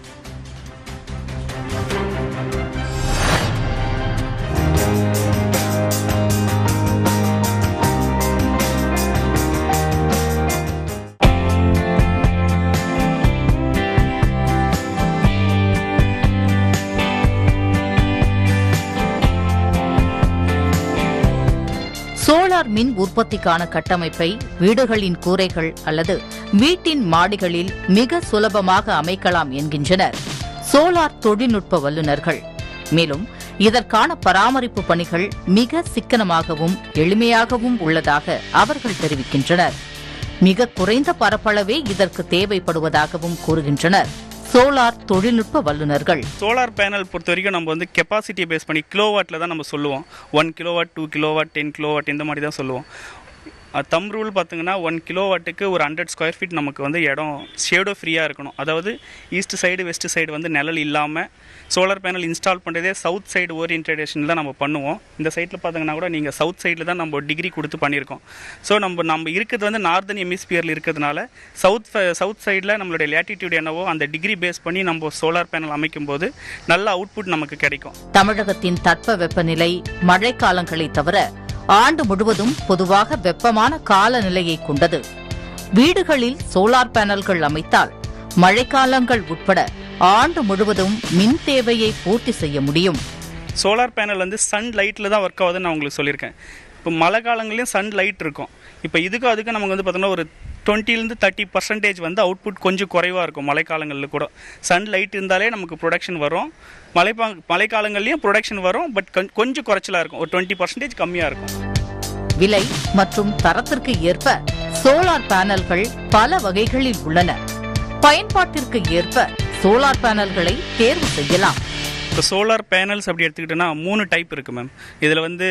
சோலார் மின் உற்பத்திக்கான கட்டமைப்பை வீடுகளின் கூரைகள் அல்லது வீட்டின் மாடிகளில் மிக சுலபமாக அமைக்கலாம் என்கின்றனர் சோலார் தொழில்நுட்ப வல்லுநர்கள் மேலும் இதற்கான பராமரிப்பு பணிகள் மிக சிக்கனமாகவும் எளிமையாகவும் உள்ளதாக அவர்கள் தெரிவிக்கின்றனர் மிக குறைந்த பரப்பளவே இதற்கு தேவைப்படுவதாகவும் கூறுகின்றனர் சோலார் தொழில்நுட்ப வல்லுநர்கள் சோலார் பேனல் பொறுத்த வரைக்கும் நம்ம வந்து கெப்பாசிட்டி பேஸ் பண்ணி கிலோவாட்டில் தான் நம்ம சொல்லுவோம் one kilowatt two kilowatt ten kilowatt இந்த மாதிரி தான் சொல்லுவோம் தம் ரூல் பார்த்தீங்கன்னா ஒன் கிலோவாட்டுக்கு ஒரு ஹண்ட்ரட் ஸ்கொயர் ஃபீட் நமக்கு வந்து இடம் ஷேடோ ஃப்ரீயாக இருக்கணும் அதாவது ஈஸ்ட் சைடு வெஸ்ட் சைடு வந்து நிழல் இல்லாமல் சோலார் பேனல் இன்ஸ்டால் பண்ணுறதே சவுத் சைடு ஓரியன்டேஷன் தான் நம்ம பண்ணுவோம் இந்த சைட்டில் பார்த்தீங்கன்னா கூட நீங்கள் சவுத் சைடில் தான் நம்ம டிகிரி கொடுத்து பண்ணியிருக்கோம் ஸோ நம்ம நம்ம இருக்கிறது வந்து நார்தன் எமிஸ்பியரில் இருக்கிறதுனால சவுத் சவுத் சைடில் நம்மளுடைய லேட்டிடியூட் என்னவோ அந்த டிகிரி பேஸ் பண்ணி நம்ம சோலார் பேனல் அமைக்கும் போது நல்ல அவுட்புட் நமக்கு கிடைக்கும் தமிழகத்தின் தட்ப வெப்பநிலை மழைக்காலங்களை தவிர ஆண்டு முழுவதும் பொதுவாக வெப்பமான காலநிலையை கொண்டது வீடுகளில் சோலார் பேனல்கள் அமைத்தால் மழைக்காலங்கள் உட்பட ஆண்டு முழுவதும் மின் தேவையை பூர்த்தி செய்ய முடியும் சோலார் பேனல் வந்து சன் லைட்டில் தான் ஒர்க் ஆகுதுன்னு நான் உங்களுக்கு சொல்லியிருக்கேன் இப்போ மழை காலங்களையும் சன் லைட் இருக்கும் இப்போ இதுக்கும் அதுக்கும் நமக்கு வந்து பார்த்தோம்னா ஒரு டுவெண்ட்டிலேருந்து தேர்ட்டி பர்சன்டேஜ் வந்து அவுட்புட் கொஞ்சம் குறைவாக இருக்கும் மழைக்காலங்களில் கூட சன் லைட் இருந்தாலே நமக்கு ப்ரொடக்ஷன் வரும் மழைப்பா மழைக்காலங்கள்லையும் ப்ரொடக்ஷன் வரும் பட் கொஞ்சம் குறைச்சலாக இருக்கும் ஒரு டுவெண்ட்டி பர்சன்டேஜ் கம்மியாக இருக்கும் விலை மற்றும் தரத்திற்கு ஏற்ப சோலார் பேனல்கள் பல வகைகளில் உள்ளன பயன்பாட்டிற்கு ஏற்ப சோலார் பேனல்களை தேர்வு செய்யலாம் இப்போ சோலார் பேனல்ஸ் அப்படி எடுத்துக்கிட்டோன்னா மூணு டைப் இருக்குது மேம் இதில் வந்து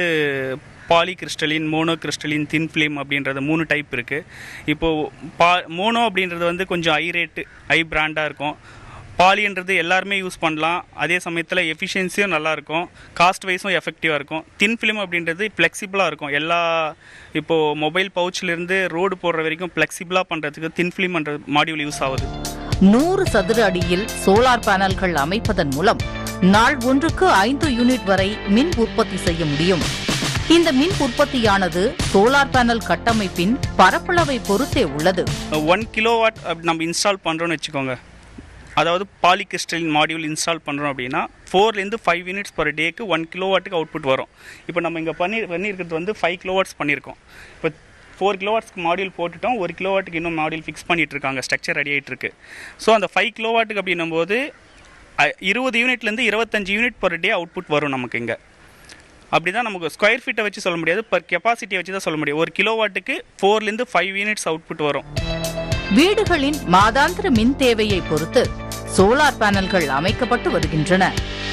poly crystalline mono crystalline thin film அப்படின்றது மூணு டைப் இருக்குது இப்போது பா மோனோ அப்படின்றது வந்து கொஞ்சம் ஹை ரேட்டு ஹை பிராண்டாக இருக்கும் பாலின்றது எல்லாருமே யூஸ் பண்ணலாம் அதே சமயத்தில் எஃபிஷியன்சியும் நல்லாயிருக்கும் காஸ்ட் வைஸும் எஃபெக்டிவாக இருக்கும் தின் ஃபிலிம் அப்படின்றது ஃப்ளெக்சிபிளாக இருக்கும் எல்லா இப்போது மொபைல் பவுச்சிலேருந்து ரோடு போடுற வரைக்கும் ஃப்ளெக்சிபிளாக பண்ணுறதுக்கு தின் ஃபிலிம்ன்ற மாடியூல் யூஸ் ஆகுது நூறு சதுர அடியில் சோலார் பேனல்கள் அமைப்பதன் மூலம் நாள் ஒன்றுக்கு ஐந்து யூனிட் வரை மின் உற்பத்தி செய்ய முடியும் இந்த மின் உற்பத்தியானது சோலார் பேனல் கட்டமைப்பின் பரப்பளவை பொறுத்தே உள்ளது ஒன் கிலோவாட் நம்ம இன்ஸ்டால் பண்ணுறோன்னு வச்சுக்கோங்க அதாவது பாலி கிறிஸ்டலின் மாடியூல் இன்ஸ்டால் பண்ணுறோம் அப்படின்னா ஃபோர்லேருந்து ஃபைவ் யூனிட்ஸ் பர் டேக்கு ஒன் கிலோவாட்டுக்கு அவுட்புட் வரும் இப்போ நம்ம இங்கே பண்ணி பண்ணியிருக்கிறது வந்து ஃபைவ் கிலோவாட்ஸ் பண்ணியிருக்கோம் இப்போ ஃபோர் கிலோவாட்ஸ்க்கு மாடியூல் போட்டுட்டோம் ஒரு கிலோவாட்டுக்கு இன்னும் மாடியூல் ஃபிக்ஸ் பண்ணிட்டு இருக்காங்க ஸ்ட்ரக்சர் ரெடி ஆகிட்டு இருக்கு ஸோ அந்த ஃபைவ் கிலோவாட்டுக்கு அப்படின்னும் போது அ- இருபது யூனிட்லேருந்து இருபத்தஞ்சு யூனிட் பர் டே அவுட்புட் வரும் நமக்கு இங்கே அப்படி தான் நமக்கு ஸ்கொயர் ஃபீட்டை வச்சு சொல்ல முடியாது பர் கெப்பாசிட்டியை வச்சு தான் சொல்ல முடியும் ஒரு கிலோவாட்டுக்கு ஃபோர்லேருந்து ஃபைவ் யூனிட்ஸ் அவுட்புட் வரும் வீடுகளின் மாதாந்திர மின் தேவையை பொறுத்து சோலார் பேனல்கள் அமைக்கப்பட்டு வருகின்றன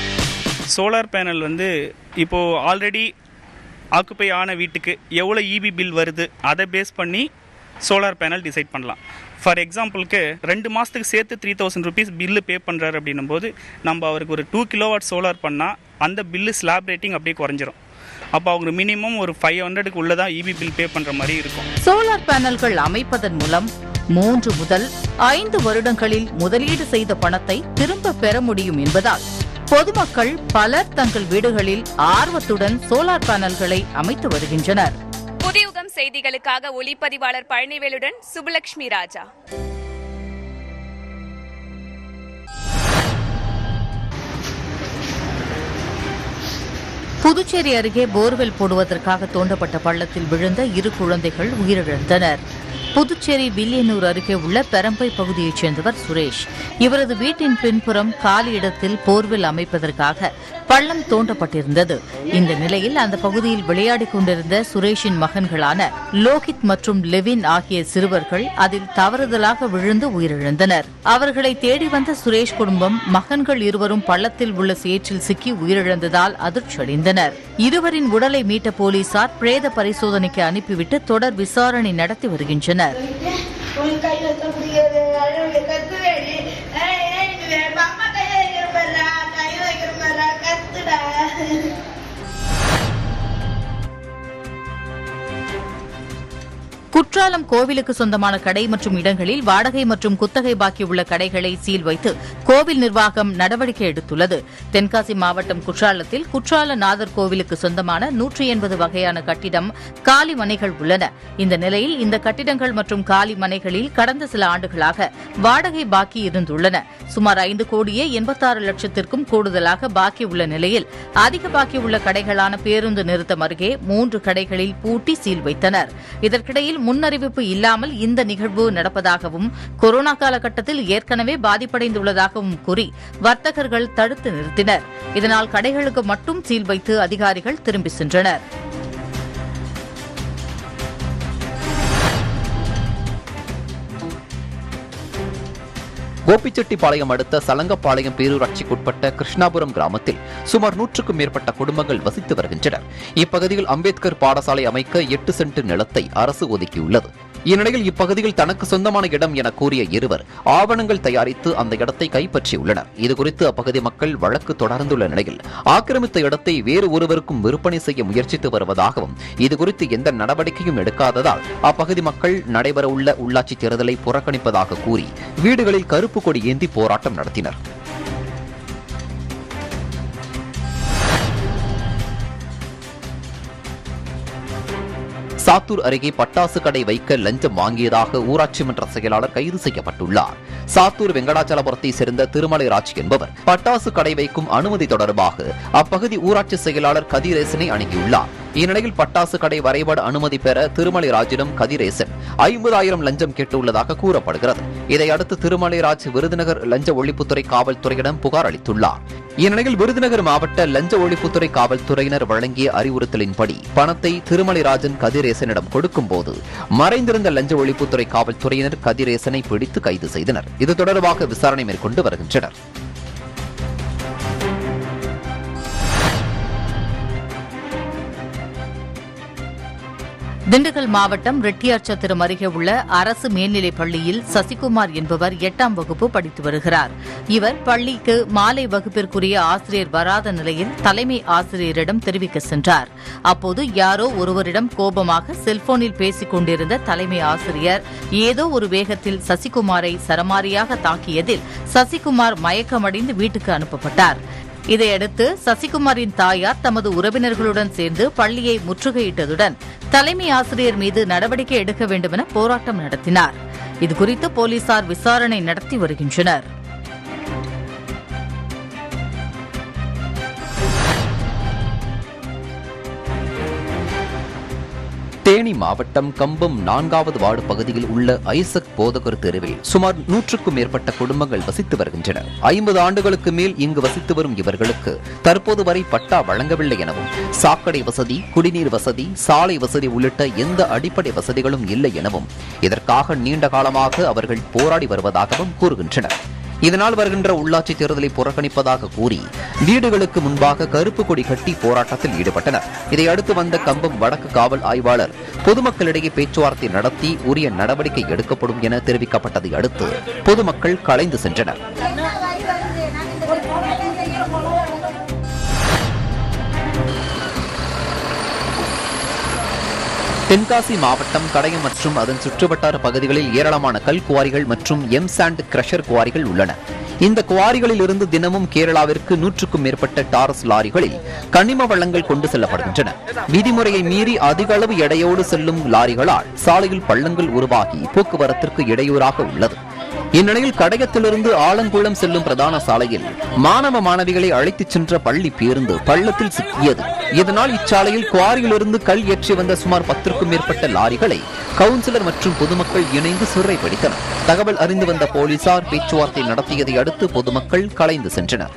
சோலார் பேனல் வந்து இப்போது ஆல்ரெடி ஆக்குப்பை ஆன வீட்டுக்கு எவ்வளோ இபி பில் வருது அதை பேஸ் பண்ணி சோலார் பேனல் டிசைட் பண்ணலாம் ஃபார் எக்ஸாம்பிளுக்கு ரெண்டு மாதத்துக்கு சேர்த்து three thousand rupees bill pay பண்ணுறாரு அப்படின்னும் போது நம்ம அவருக்கு ஒரு டூ கிலோவாட் சோலார் பண்ணால் அந்த பில்லு ஸ்லாப் ரேட்டிங் அப்படியே குறைஞ்சிரும் அப்போ அவங்க மினிமம் ஒரு ஃபைவ் ஹண்ட்ரடுக்கு உள்ளே தான் இபி பில் பே பண்ணுற மாதிரி இருக்கும் சோலார் பேனல்கள் அமைப்பதன் மூலம் மூன்று முதல் ஐந்து வருடங்களில் முதலீடு செய்த பணத்தை திரும்ப பெற முடியும் என்பதால் பொதுமக்கள் பலர் தங்கள் வீடுகளில் ஆர்வத்துடன் சோலார் பேனல்களை அமைத்து வருகின்றனர் புதியுகம் செய்திகளுக்காக ஒளிப்பதிவாளர் பழனிவேலுடன் சுபலட்சுமி ராஜா புதுச்சேரி அருகே போர்வெல் போடுவதற்காக தோண்டப்பட்ட பள்ளத்தில் விழுந்த இரு குழந்தைகள் உயிரிழந்தனர் புதுச்சேரி வில்லியனூர் அருகே உள்ள பெரம்பை பகுதியைச் சேர்ந்தவர் சுரேஷ் இவரது வீட்டின் பின்புறம் காலி இடத்தில் போர்வெல் அமைப்பதற்காக பள்ளம் தோண்டப்பட்டிருந்தது இந்த நிலையில் அந்த பகுதியில் விளையாடிக் கொண்டிருந்த சுரேஷின் மகன்களான லோகித் மற்றும் லெவின் ஆகிய சிறுவர்கள் அதில் தவறுதலாக விழுந்து உயிரிழந்தனர் அவர்களை தேடி வந்த சுரேஷ் குடும்பம் மகன்கள் இருவரும் பள்ளத்தில் உள்ள சேற்றில் சிக்கி உயிரிழந்ததால் அதிர்ச்சியடைந்தனர் இருவரின் உடலை மீட்ட போலீசார் பிரேத பரிசோதனைக்கு அனுப்பிவிட்டு தொடர் விசாரணை நடத்தி வருகின்றனர் குற்றாலம் கோவிலுக்கு சொந்தமான கடை மற்றும் இடங்களில் வாடகை மற்றும் குத்தகை பாக்கி உள்ள கடைகளை சீல் வைத்து கோவில் நிர்வாகம் நடவடிக்கை எடுத்துள்ளது தென்காசி மாவட்டம் குற்றாலத்தில் குற்றால நாதர் கோவிலுக்கு சொந்தமான நூற்றி எண்பது வகையான கட்டிடம் காலி மனைகள் உள்ளன இந்த நிலையில் இந்த கட்டிடங்கள் மற்றும் காலி மனைகளில் கடந்த சில ஆண்டுகளாக வாடகை பாக்கி இருந்துள்ளன சுமார் ஐந்து கோடியே எண்பத்தாறு லட்சத்திற்கும் கூடுதலாக பாக்கி உள்ள நிலையில் அதிக பாக்கி உள்ள கடைகளான பேருந்து நிறுத்தம் அருகே மூன்று கடைகளில் பூட்டி சீல் வைத்தனர் இதற்கிடையில் முன்னறிவிப்பு இல்லாமல் இந்த நிகழ்வு நடப்பதாகவும் கொரோனா காலகட்டத்தில் ஏற்கனவே பாதிப்படைந்துள்ளதாகவும் கூறி வர்த்தகர்கள் தடுத்து நிறுத்தினர் இதனால் கடைகளுக்கு மட்டும் சீல் வைத்து அதிகாரிகள் திரும்பி சென்றனர் கோபிச்செட்டிப்பாளையம் அடுத்த சலங்கப்பாளையம் பேரூராட்சிக்குட்பட்ட கிருஷ்ணாபுரம் கிராமத்தில் சுமார் நூற்றுக்கும் மேற்பட்ட குடும்பங்கள் வசித்து வருகின்றனர் இப்பகுதியில் அம்பேத்கர் பாடசாலை அமைக்க எட்டு சென்ட் நிலத்தை அரசு ஒதுக்கியுள்ளது இந்நிலையில் இப்பகுதியில் தனக்கு சொந்தமான இடம் என கூறிய இருவர் ஆவணங்கள் தயாரித்து அந்த இடத்தை கைப்பற்றியுள்ளனர் இதுகுறித்து அப்பகுதி மக்கள் வழக்கு தொடர்ந்துள்ள நிலையில் ஆக்கிரமித்த இடத்தை வேறு ஒருவருக்கும் விற்பனை செய்ய முயற்சித்து வருவதாகவும் இதுகுறித்து எந்த நடவடிக்கையும் எடுக்காததால் அப்பகுதி மக்கள் நடைபெறவுள்ள உள்ளாட்சி தேர்தலை புறக்கணிப்பதாக கூறி வீடுகளில் கருப்பு கொடி ஏந்தி போராட்டம் நடத்தினர் சாத்தூர் அருகே பட்டாசு கடை வைக்க லஞ்சம் வாங்கியதாக ஊராட்சி மன்ற செயலாளர் கைது செய்யப்பட்டுள்ளார் சாத்தூர் வெங்கடாச்சலபுரத்தை சேர்ந்த திருமலைராஜ் என்பவர் பட்டாசு கடை வைக்கும் அனுமதி தொடர்பாக அப்பகுதி ஊராட்சி செயலாளர் கதிரேசனை அணுகியுள்ளார் இந்நிலையில் பட்டாசு கடை வரைபட அனுமதி பெற திருமலைராஜிடம் கதிரேசன் ஐம்பதாயிரம் லஞ்சம் கேட்டுள்ளதாக கூறப்படுகிறது இதையடுத்து திருமலைராஜ் விருதுநகர் லஞ்ச ஒழிப்புத்துறை காவல்துறையிடம் புகார் அளித்துள்ளார் இந்நிலையில் விருதுநகர் மாவட்ட லஞ்ச ஒழிப்புத்துறை காவல்துறையினர் வழங்கிய அறிவுறுத்தலின்படி பணத்தை திருமலைராஜன் கதிரேசனிடம் கொடுக்கும்போது மறைந்திருந்த லஞ்ச ஒழிப்புத்துறை காவல்துறையினர் கதிரேசனை பிடித்து கைது செய்தனர் இது தொடர்பாக விசாரணை மேற்கொண்டு வருகின்றனர் திண்டுக்கல் மாவட்டம் ரெட்டியார்சத்திரம் அருகே உள்ள அரசு மேல்நிலைப் பள்ளியில் சசிகுமார் என்பவர் எட்டாம் வகுப்பு படித்து வருகிறார் இவர் பள்ளிக்கு மாலை வகுப்பிற்குரிய ஆசிரியர் வராத நிலையில் தலைமை ஆசிரியரிடம் தெரிவிக்க சென்றார் அப்போது யாரோ ஒருவரிடம் கோபமாக செல்போனில் பேசிக் கொண்டிருந்த தலைமை ஆசிரியர் ஏதோ ஒரு வேகத்தில் சசிகுமாரை சரமாரியாக தாக்கியதில் சசிகுமார் மயக்கமடைந்து வீட்டுக்கு அனுப்பப்பட்டார் இதையடுத்து சசிகுமாரின் தாயார் தமது உறவினர்களுடன் சேர்ந்து பள்ளியை முற்றுகையிட்டதுடன் தலைமை ஆசிரியர் மீது நடவடிக்கை எடுக்க வேண்டுமென போராட்டம் நடத்தினார் இதுகுறித்து போலீசார் விசாரணை நடத்தி வருகின்றனர் தேனி மாவட்டம் கம்பம் நான்காவது வார்டு பகுதியில் உள்ள ஐசக் போதகர் தெருவில் சுமார் நூற்றுக்கும் மேற்பட்ட குடும்பங்கள் வசித்து வருகின்றனர் ஐம்பது ஆண்டுகளுக்கு மேல் இங்கு வசித்து வரும் இவர்களுக்கு தற்போது வரை பட்டா வழங்கவில்லை எனவும் சாக்கடை வசதி குடிநீர் வசதி சாலை வசதி உள்ளிட்ட எந்த அடிப்படை வசதிகளும் இல்லை எனவும் இதற்காக நீண்ட காலமாக அவர்கள் போராடி வருவதாகவும் கூறுகின்றனர் இதனால் வருகின்ற உள்ளாட்சி தேர்தலை புறக்கணிப்பதாக கூறி வீடுகளுக்கு முன்பாக கருப்பு கொடி கட்டி போராட்டத்தில் ஈடுபட்டனர் இதையடுத்து வந்த கம்பம் வடக்கு காவல் ஆய்வாளர் பொதுமக்களிடையே பேச்சுவார்த்தை நடத்தி உரிய நடவடிக்கை எடுக்கப்படும் என தெரிவிக்கப்பட்டதை அடுத்து பொதுமக்கள் கலைந்து சென்றனர் தென்காசி மாவட்டம் கடையம் மற்றும் அதன் சுற்றுவட்டார பகுதிகளில் ஏராளமான கல் குவாரிகள் மற்றும் எம் சாண்ட் கிரஷர் குவாரிகள் உள்ளன இந்த குவாரிகளில் இருந்து தினமும் கேரளாவிற்கு நூற்றுக்கும் மேற்பட்ட டாரஸ் லாரிகளில் கனிம வளங்கள் கொண்டு செல்லப்படுகின்றன விதிமுறையை மீறி அதிக அளவு எடையோடு செல்லும் லாரிகளால் சாலையில் பள்ளங்கள் உருவாகி போக்குவரத்திற்கு இடையூறாக உள்ளது இந்நிலையில் கடையத்திலிருந்து ஆலங்குளம் செல்லும் பிரதான சாலையில் மாணவ மாணவிகளை அழைத்துச் சென்ற பள்ளி பேருந்து பள்ளத்தில் சிக்கியது இதனால் இச்சாலையில் குவாரியிலிருந்து கல் ஏற்றி வந்த சுமார் பத்திற்கும் மேற்பட்ட லாரிகளை கவுன்சிலர் மற்றும் பொதுமக்கள் இணைந்து சிறைப்பிடித்தனர் தகவல் அறிந்து வந்த போலீசார் பேச்சுவார்த்தை நடத்தியதை அடுத்து பொதுமக்கள் கலைந்து சென்றனர்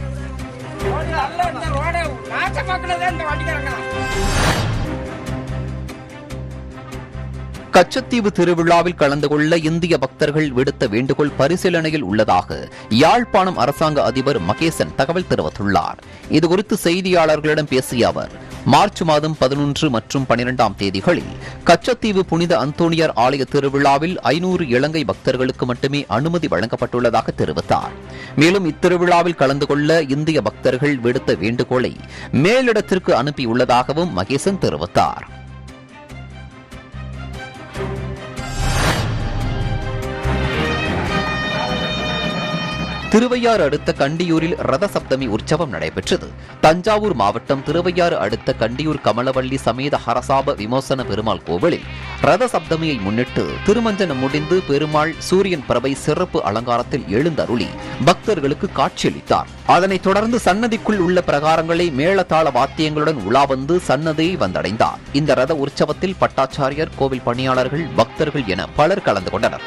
கச்சத்தீவு திருவிழாவில் கலந்து கொள்ள இந்திய பக்தர்கள் விடுத்த வேண்டுகோள் பரிசீலனையில் உள்ளதாக யாழ்ப்பாணம் அரசாங்க அதிபர் மகேசன் தகவல் தெரிவித்துள்ளார் இதுகுறித்து செய்தியாளர்களிடம் பேசிய அவர் மார்ச் மாதம் பதினொன்று மற்றும் பனிரெண்டாம் தேதிகளில் கச்சத்தீவு புனித அந்தோணியர் ஆலய திருவிழாவில் ஐநூறு இலங்கை பக்தர்களுக்கு மட்டுமே அனுமதி வழங்கப்பட்டுள்ளதாக தெரிவித்தார் மேலும் இத்திருவிழாவில் கலந்து கொள்ள இந்திய பக்தர்கள் விடுத்த வேண்டுகோளை மேலிடத்திற்கு அனுப்பியுள்ளதாகவும் மகேசன் தெரிவித்தார் திருவையாறு அடுத்த கண்டியூரில் ரத சப்தமி உற்சவம் நடைபெற்றது தஞ்சாவூர் மாவட்டம் திருவையாறு அடுத்த கண்டியூர் கமலவள்ளி சமேத ஹரசாப விமோசன பெருமாள் கோவிலில் ரத சப்தமியை முன்னிட்டு திருமஞ்சனம் முடிந்து பெருமாள் சூரியன் பிரபை சிறப்பு அலங்காரத்தில் எழுந்தருளி பக்தர்களுக்கு காட்சியளித்தார் அதனைத் தொடர்ந்து சன்னதிக்குள் உள்ள பிரகாரங்களை மேளதாள வாத்தியங்களுடன் உலா வந்து சன்னதியை வந்தடைந்தார் இந்த ரத உற்சவத்தில் பட்டாச்சாரியர் கோவில் பணியாளர்கள் பக்தர்கள் என பலர் கலந்து கொண்டனர்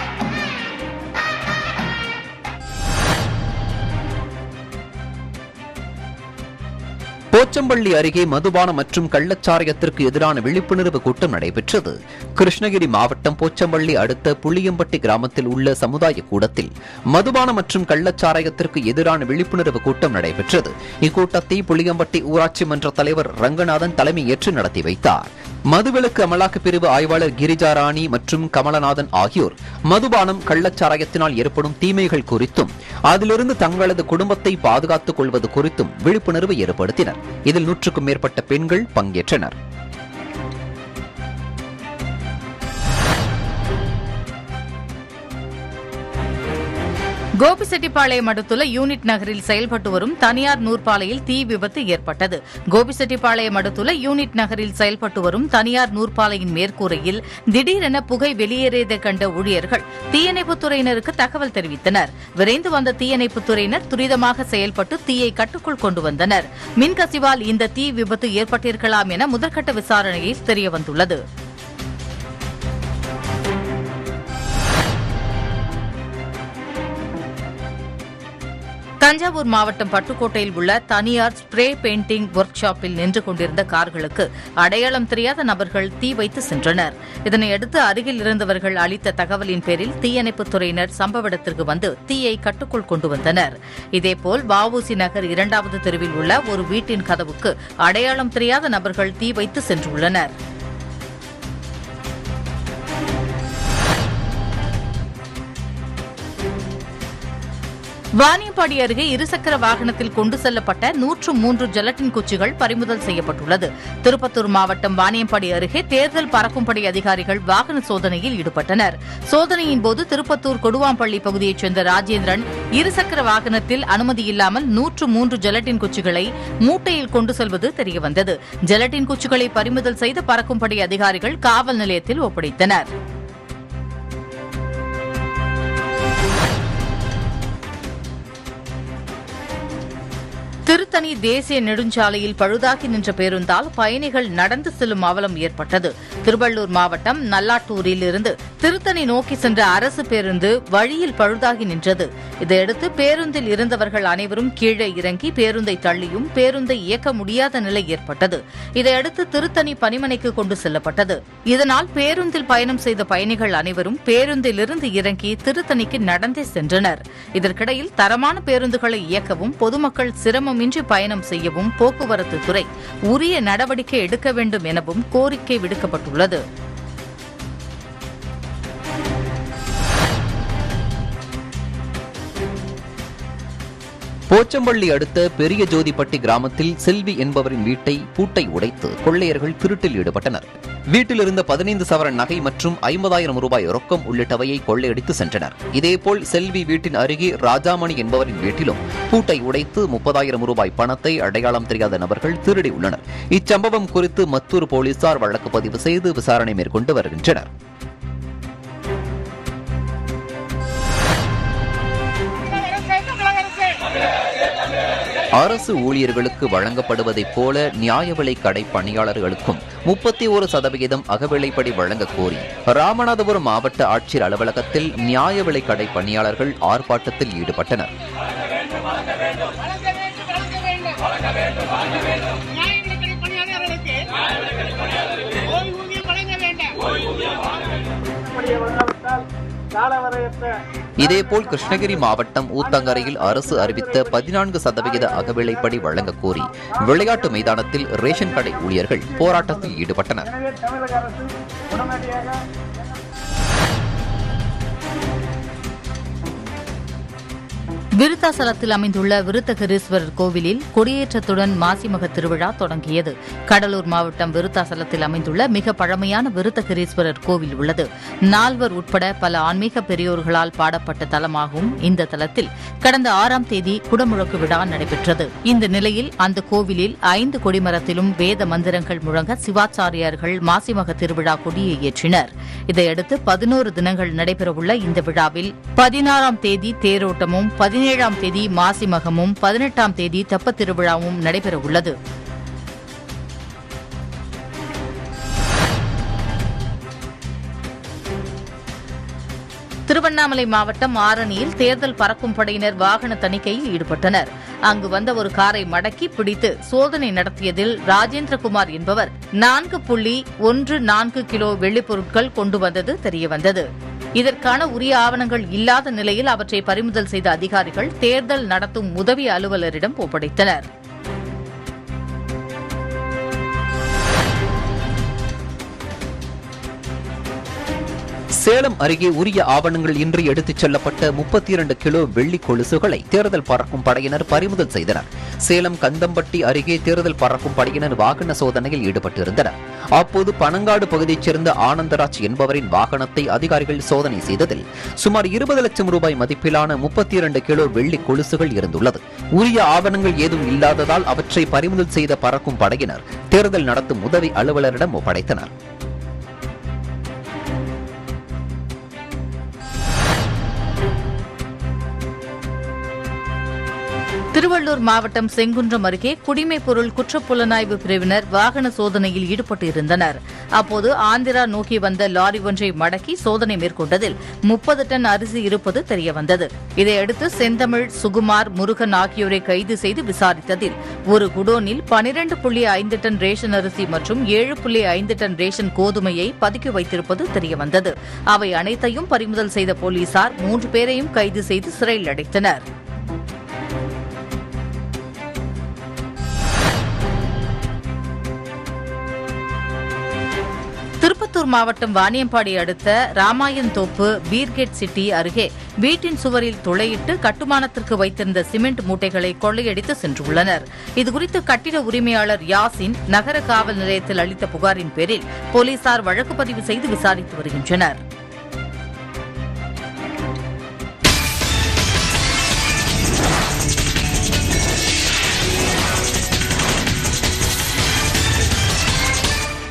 போச்சம்பள்ளி அருகே மதுபான மற்றும் கள்ளச்சாராயத்திற்கு எதிரான விழிப்புணர்வு கூட்டம் நடைபெற்றது கிருஷ்ணகிரி மாவட்டம் போச்சம்பள்ளி அடுத்த புளியம்பட்டி கிராமத்தில் உள்ள சமுதாய கூடத்தில் மதுபான மற்றும் கள்ளச்சாராயத்திற்கு எதிரான விழிப்புணர்வு கூட்டம் நடைபெற்றது இக்கூட்டத்தை புளியம்பட்டி ஊராட்சி மன்ற தலைவர் ரங்கநாதன் தலைமையேற்று நடத்தி வைத்தார் மதுவிலக்கு அமலாக்க பிரிவு ஆய்வாளர் கிரிஜாராணி மற்றும் கமலநாதன் ஆகியோர் மதுபானம் கள்ளச்சாராயத்தினால் ஏற்படும் தீமைகள் குறித்தும் அதிலிருந்து தங்களது குடும்பத்தை பாதுகாத்துக் கொள்வது குறித்தும் விழிப்புணர்வு ஏற்படுத்தினர் இதில் நூற்றுக்கும் மேற்பட்ட பெண்கள் பங்கேற்றனர் கோபிசெட்டிப்பாளையம் அடுத்துள்ள யூனிட் நகரில் செயல்பட்டு வரும் தனியார் நூற்பாலையில் தீ விபத்து ஏற்பட்டது கோபிசெட்டிப்பாளையம் அடுத்துள்ள யூனிட் நகரில் செயல்பட்டு வரும் தனியார் நூற்பாலையின் மேற்கூரையில் திடீரென புகை வெளியேறியதை கண்ட ஊழியர்கள் தீயணைப்புத் துறையினருக்கு தகவல் தெரிவித்தனர் விரைந்து வந்த தீயணைப்புத் துறையினர் துரிதமாக செயல்பட்டு தீயை கட்டுக்குள் கொண்டு வந்தனர் மின்கசிவால் இந்த தீ விபத்து ஏற்பட்டிருக்கலாம் என முதற்கட்ட விசாரணையில் தெரியவந்துள்ளது தஞ்சாவூர் மாவட்டம் பட்டுக்கோட்டையில் உள்ள தனியார் ஸ்ப்ரே பெயிண்டிங் ஒர்க் ஷாப்பில் நின்று கொண்டிருந்த கார்களுக்கு அடையாளம் தெரியாத நபர்கள் தீ வைத்து சென்றனர் இதனையடுத்து அருகில் இருந்தவர்கள் அளித்த தகவலின் பேரில் தீயணைப்புத் துறையினர் சம்பவ இடத்திற்கு வந்து தீயை கட்டுக்குள் கொண்டு வந்தனர் இதேபோல் வஉசி நகர் இரண்டாவது தெருவில் உள்ள ஒரு வீட்டின் கதவுக்கு அடையாளம் தெரியாத நபர்கள் தீ வைத்து சென்றுள்ளனர் வாணியம்பாடி அருகே இருசக்கர வாகனத்தில் கொண்டு செல்லப்பட்ட நூற்று மூன்று ஜெலட்டின் குச்சிகள் பறிமுதல் செய்யப்பட்டுள்ளது திருப்பத்தூர் மாவட்டம் வாணியம்பாடி அருகே தேர்தல் பறக்கும்படை அதிகாரிகள் வாகன சோதனையில் ஈடுபட்டனர் சோதனையின் போது திருப்பத்தூர் கொடுவாம்பள்ளி பகுதியைச் சேர்ந்த ராஜேந்திரன் இருசக்கர வாகனத்தில் அனுமதி இல்லாமல் நூற்று மூன்று ஜெலட்டின் குச்சிகளை மூட்டையில் கொண்டு செல்வது தெரியவந்தது ஜெலட்டின் குச்சிகளை பறிமுதல் செய்த பறக்கும்படை அதிகாரிகள் காவல் நிலையத்தில் ஒப்படைத்தனர் திருத்தணி தேசிய நெடுஞ்சாலையில் பழுதாகி நின்ற பேருந்தால் பயணிகள் நடந்து செல்லும் அவலம் ஏற்பட்டது திருவள்ளூர் மாவட்டம் நல்லாட்டூரில் இருந்து திருத்தணி நோக்கி சென்ற அரசு பேருந்து வழியில் பழுதாகி நின்றது இதையடுத்து பேருந்தில் இருந்தவர்கள் அனைவரும் கீழே இறங்கி பேருந்தை தள்ளியும் பேருந்தை இயக்க முடியாத நிலை ஏற்பட்டது இதையடுத்து திருத்தணி பணிமனைக்கு கொண்டு செல்லப்பட்டது இதனால் பேருந்தில் பயணம் செய்த பயணிகள் அனைவரும் பேருந்திலிருந்து இறங்கி திருத்தணிக்கு நடந்தே சென்றனர் இதற்கிடையில் தரமான பேருந்துகளை இயக்கவும் பொதுமக்கள் சிரமமின்றி பயணம் செய்யவும் போக்குவரத்து துறை உரிய நடவடிக்கை எடுக்க வேண்டும் எனவும் கோரிக்கை விடுக்கப்பட்டுள்ளது போச்சம்பள்ளி அடுத்த பெரிய ஜோதிப்பட்டி கிராமத்தில் செல்வி என்பவரின் வீட்டை பூட்டை உடைத்து கொள்ளையர்கள் திருட்டில் ஈடுபட்டனர் வீட்டில் இருந்த பதினைந்து சவரன் நகை மற்றும் ஐம்பதாயிரம் ரூபாய் ரொக்கம் உள்ளிட்டவையை கொள்ளையடித்து சென்றனர் இதேபோல் செல்வி வீட்டின் அருகே ராஜாமணி என்பவரின் வீட்டிலும் பூட்டை உடைத்து முப்பதாயிரம் ரூபாய் பணத்தை அடையாளம் தெரியாத நபர்கள் திருடி உள்ளனர் இச்சம்பவம் குறித்து மத்தூர் போலீசார் வழக்கு பதிவு செய்து விசாரணை மேற்கொண்டு வருகின்றனர் அரசு ஊழியர்களுக்கு வழங்கப்படுவதைப் போல நியாய விலை கடை பணியாளர்களுக்கும் முப்பத்தி ஒரு சதவிகிதம் அகவிலைப்படி வழங்க கோரி ராமநாதபுரம் மாவட்ட ஆட்சியர் அலுவலகத்தில் நியாய விலை கடை பணியாளர்கள் ஆர்ப்பாட்டத்தில் ஈடுபட்டனர் இதேபோல் கிருஷ்ணகிரி மாவட்டம் ஊத்தங்கரையில் அரசு அறிவித்த பதினான்கு சதவிகித அகவிலைப்படி வழங்க கோரி விளையாட்டு மைதானத்தில் ரேஷன் கடை ஊழியர்கள் போராட்டத்தில் ஈடுபட்டனர் விருத்தாசலத்தில் அமைந்துள்ள விருத்தகிரீஸ்வரர் கோவிலில் கொடியேற்றத்துடன் மாசிமக திருவிழா தொடங்கியது கடலூர் மாவட்டம் விருத்தாசலத்தில் அமைந்துள்ள மிக பழமையான விருத்தகிரீஸ்வரர் கோவில் உள்ளது நால்வர் உட்பட பல ஆன்மீக பெரியோர்களால் பாடப்பட்ட தலமாகும் இந்த தலத்தில் கடந்த ஆறாம் தேதி குடமுழக்கு விழா நடைபெற்றது இந்த நிலையில் அந்த கோவிலில் ஐந்து கொடிமரத்திலும் வேத மந்திரங்கள் முழங்க சிவாச்சாரியார்கள் மாசிமக திருவிழா கொடியை ஏற்றினர் இதையடுத்து பதினோரு தினங்கள் நடைபெறவுள்ள இந்த விழாவில் பதினாறாம் தேதி தேரோட்டமும் பதினேழாம் தேதி மாசிமகமும் பதினெட்டாம் தேதி தெப்பத் திருவிழாவும் நடைபெறவுள்ளது திருவண்ணாமலை மாவட்டம் ஆரணியில் தேர்தல் பறக்கும் படையினர் வாகன தணிக்கையில் ஈடுபட்டனர் அங்கு வந்த ஒரு காரை மடக்கி பிடித்து சோதனை நடத்தியதில் ராஜேந்திரகுமார் என்பவர் நான்கு புள்ளி ஒன்று நான்கு கிலோ வெள்ளிப் பொருட்கள் கொண்டு வந்தது தெரியவந்தது இதற்கான உரிய ஆவணங்கள் இல்லாத நிலையில் அவற்றை பறிமுதல் செய்த அதிகாரிகள் தேர்தல் நடத்தும் உதவி அலுவலரிடம் ஒப்படைத்தனர் சேலம் அருகே உரிய ஆவணங்கள் இன்றி எடுத்துச் செல்லப்பட்ட முப்பத்தி இரண்டு கிலோ வெள்ளி கொலுசுகளை தேர்தல் பறக்கும் படையினர் பறிமுதல் செய்தனர் சேலம் கந்தம்பட்டி அருகே தேர்தல் பறக்கும் படையினர் வாகன சோதனையில் ஈடுபட்டிருந்தனர் அப்போது பனங்காடு பகுதியைச் சேர்ந்த ஆனந்தராஜ் என்பவரின் வாகனத்தை அதிகாரிகள் சோதனை செய்ததில் சுமார் இருபது லட்சம் ரூபாய் மதிப்பிலான முப்பத்தி இரண்டு கிலோ வெள்ளி கொலுசுகள் இருந்துள்ளது உரிய ஆவணங்கள் ஏதும் இல்லாததால் அவற்றை பறிமுதல் செய்த பறக்கும் படையினர் தேர்தல் நடத்தும் உதவி அலுவலரிடம் ஒப்படைத்தனர் திருவள்ளூர் மாவட்டம் செங்குன்றம் அருகே குடிமைப் பொருள் குற்றப்புலனாய்வு பிரிவினர் வாகன சோதனையில் ஈடுபட்டு இருந்தனர் அப்போது ஆந்திரா நோக்கி வந்த லாரி ஒன்றை மடக்கி சோதனை மேற்கொண்டதில் முப்பது டன் அரிசி இருப்பது தெரியவந்தது இதையடுத்து செந்தமிழ் சுகுமார் முருகன் ஆகியோரை கைது செய்து விசாரித்ததில் ஒரு குடோனில் பனிரண்டு புள்ளி ஐந்து டன் ரேஷன் அரிசி மற்றும் ஏழு புள்ளி ஐந்து டன் ரேஷன் கோதுமையை பதுக்கி வைத்திருப்பது தெரியவந்தது அவை அனைத்தையும் பறிமுதல் செய்த போலீசார் மூன்று பேரையும் கைது செய்து சிறையில் அடைத்தனர் திருப்பத்தூர் மாவட்டம் வாணியம்பாடி அடுத்த ராமாயண் தோப்பு பீர்கேட் சிட்டி அருகே வீட்டின் சுவரில் துளையிட்டு கட்டுமானத்திற்கு வைத்திருந்த சிமெண்ட் மூட்டைகளை கொள்ளையடித்து சென்றுள்ளனர் இதுகுறித்து கட்டிட உரிமையாளர் யாசின் நகர காவல் நிலையத்தில் அளித்த புகாரின் பேரில் போலீசார் வழக்கு பதிவு செய்து விசாரித்து வருகின்றனர்